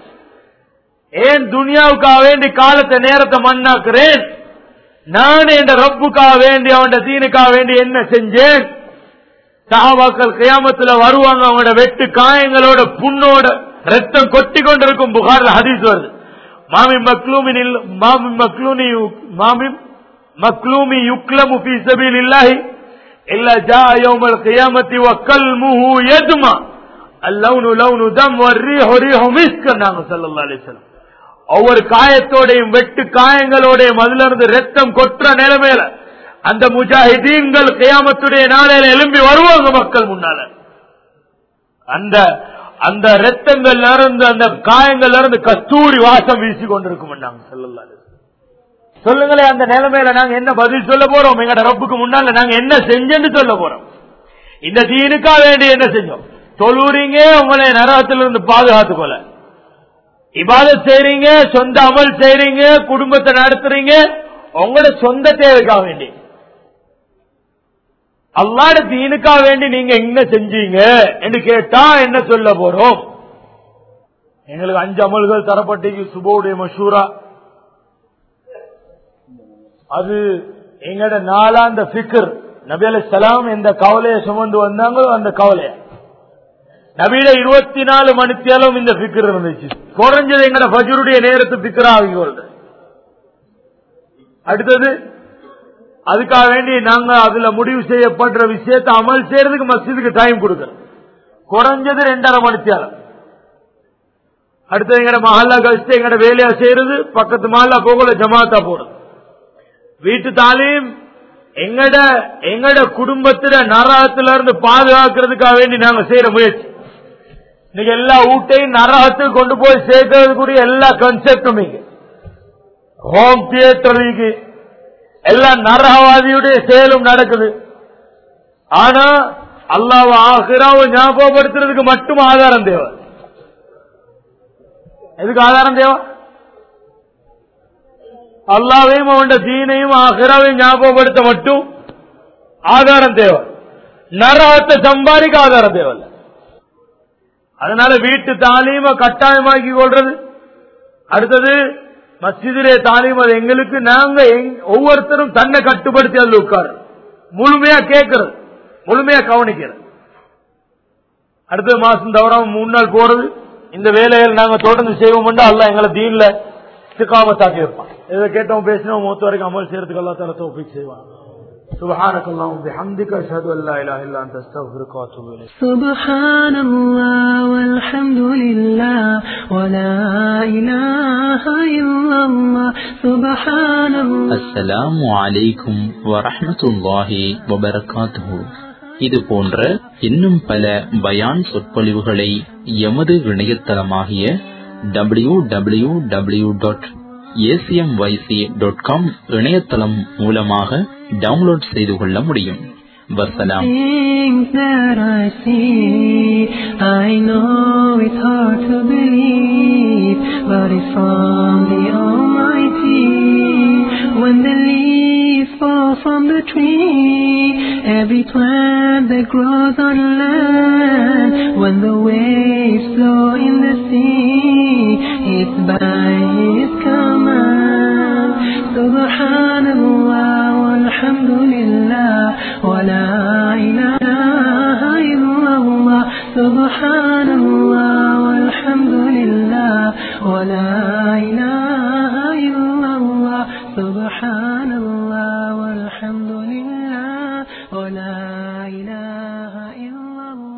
ஏன் துனியாவுக்காக வேண்டி காலத்தை நேரத்தை மண்ணாக்குறேன் நான் என் ரப்புக்காக வேண்டி அவன் தீனுக்காக வேண்டி என்ன செஞ்சேன் சஹாபாக்கள் கியாமத்துல வருவாங்க அவங்களோட வெட்டு காயங்களோட புண்ணோட ரத்தம் கொட்டி கொண்டிருக்கும் புகார்ல ஹதீஸ் வருது மாமி மக்லூமின் மாமி மக்லூனி மாமி மக்லூமி யுக்லமு ஃபீ சபீலில்லாஹி இல்ல ஜா யௌமல் கியாமத்தி வ கல்முஹு யதுமா அல்லௌனு லௌனு தம் வர்ரீஹு ரீஹு மிஸ்க் நாங்க ஸல்லல்லாஹு அலைஹி வஸல்லம் ஒவ்வொரு காயத்தோடையும் வெட்டு காயங்களோடையும் அதுல இருந்து ரத்தம் கொற்ற நிலைமையில அந்த முஜாஹிதீன்கள் கியாமத்துடைய நாளையில எழும்பி வருவாங்க மக்கள் முன்னால அந்த அந்த ரத்தங்கள்ல இருந்து அந்த காயங்கள்ல இருந்து கஸ்தூரி வாசம் வீசி கொண்டிருக்கும் சொல்லலாம் சொல்லுங்களேன் அந்த நிலைமையில நாங்க என்ன பதில் சொல்ல போறோம் எங்கட ரப்புக்கு முன்னால நாங்க என்ன செஞ்சேன்னு சொல்ல போறோம் இந்த தீனுக்கா வேண்டி என்ன செஞ்சோம் தொழுறீங்க உங்களை நரகத்திலிருந்து பாதுகாத்துக் கொள்ள இபாதத் செய்றீங்க சொந்த அமல் செய்றீங்க குடும்பத்தை நடத்துறீங்க உங்களோட சொந்த தேவைக்காக வேண்டி அல்லாட தீனுக்காக வேண்டி நீங்க என்ன செஞ்சீங்க என்று கேட்டா என்ன சொல்ல போறோம் எங்களுக்கு அஞ்சு அமல்கள் தரப்பட்டு சுபோடைய மஷூரா அது எங்கட நாளாந்த பிக்கர் நபி அலி சலாம் எந்த கவலையை சுமந்து வந்தாங்களோ அந்த கவலைய நபியில இருபத்தி நாலு மணித்தியாலும் இந்த பிக்கர் இருந்துச்சு குறைஞ்சது எங்கட பஜருடைய நேரத்து பிக்கரா ஆகி கொள்றது அடுத்தது அதுக்காக வேண்டி நாங்க அதுல முடிவு செய்யப்படுற விஷயத்தை அமல் செய்யறதுக்கு மஸ்ஜிதுக்கு டைம் கொடுக்கறோம் குறைஞ்சது ரெண்டரை மணித்தியாலம் அடுத்தது எங்கட மஹல்லா கழிச்சு எங்கட வேலையா செய்யறது பக்கத்து மஹல்லா போகல ஜமாத்தா போறது வீட்டு தாலீம் எங்கட எங்கட குடும்பத்துல நரகத்துல இருந்து பாதுகாக்கிறதுக்காக வேண்டி நாங்க செய்யற முயற்சி இன்னைக்கு எல்லா ஊட்டையும் நரகத்துக்கு கொண்டு போய் சேர்க்கறதுக்குரிய எல்லா கன்செப்டும் இங்க ஹோம் தியேட்டர் இருக்கு எல்லா நரகவாதியுடைய செயலும் நடக்குது ஆனா அல்லாவ ஆகிராவை ஞாபகப்படுத்துறதுக்கு மட்டும் ஆதாரம் தேவை எதுக்கு ஆதாரம் தேவை அல்லாவையும் அவன் தீனையும் ஆகிராவையும் ஞாபகப்படுத்த மட்டும் ஆதாரம் தேவை நரகத்தை சம்பாதிக்க ஆதாரம் தேவை அதனால வீட்டு தாலீம கட்டாயமாக்கி கொள்றது அடுத்தது மஸ்ஜிதிலே தாலீம் அது எங்களுக்கு நாங்க ஒவ்வொருத்தரும் தன்னை கட்டுப்படுத்தி அதுல உட்காரு முழுமையா கேட்கறது முழுமையா கவனிக்கிறது அடுத்த மாசம் தவிர மூணு நாள் போறது இந்த வேலைகள் நாங்க தொடர்ந்து செய்வோம் அல்ல எங்களை தீன்ல சிக்காமத்தாக்கி வைப்பான் இதை கேட்டோம் பேசினோம் மூத்த வரைக்கும் அமல் செய்யறதுக்கு அல்லா தலை தோப்பி செய்வான் سبحانك اللهم وبحمدك اشهد ان لا اله الا انت استغفرك واتوب اليك سبحان الله والحمد لله ولا اله الا الله سبحان الله அஸ்ஸலாமு அலைக்கும் வரஹ்மத்துல்லாஹி வபரகாத்துஹு இது போன்ற இன்னும் பல பயான் சொற்பொழிவுகளை எமது இணையதளமாகிய W W W dot ACMYC dot com இணையதளம் மூலமாக டவுன்லோட் செய்து கொள்ள முடியும் வசலாம் Things that I see, I know it's hard to believe, but it's from the Almighty. When the leaves fall from the tree, every plant that grows on land, when the waves flow in the sea, it's by His command. Subhanallah walhamdulillah wa la ilaha illallah. Subhanallah walhamdulillah wa la ilaha illallah. Subhanallah walhamdulillah wa la ilaha illallah.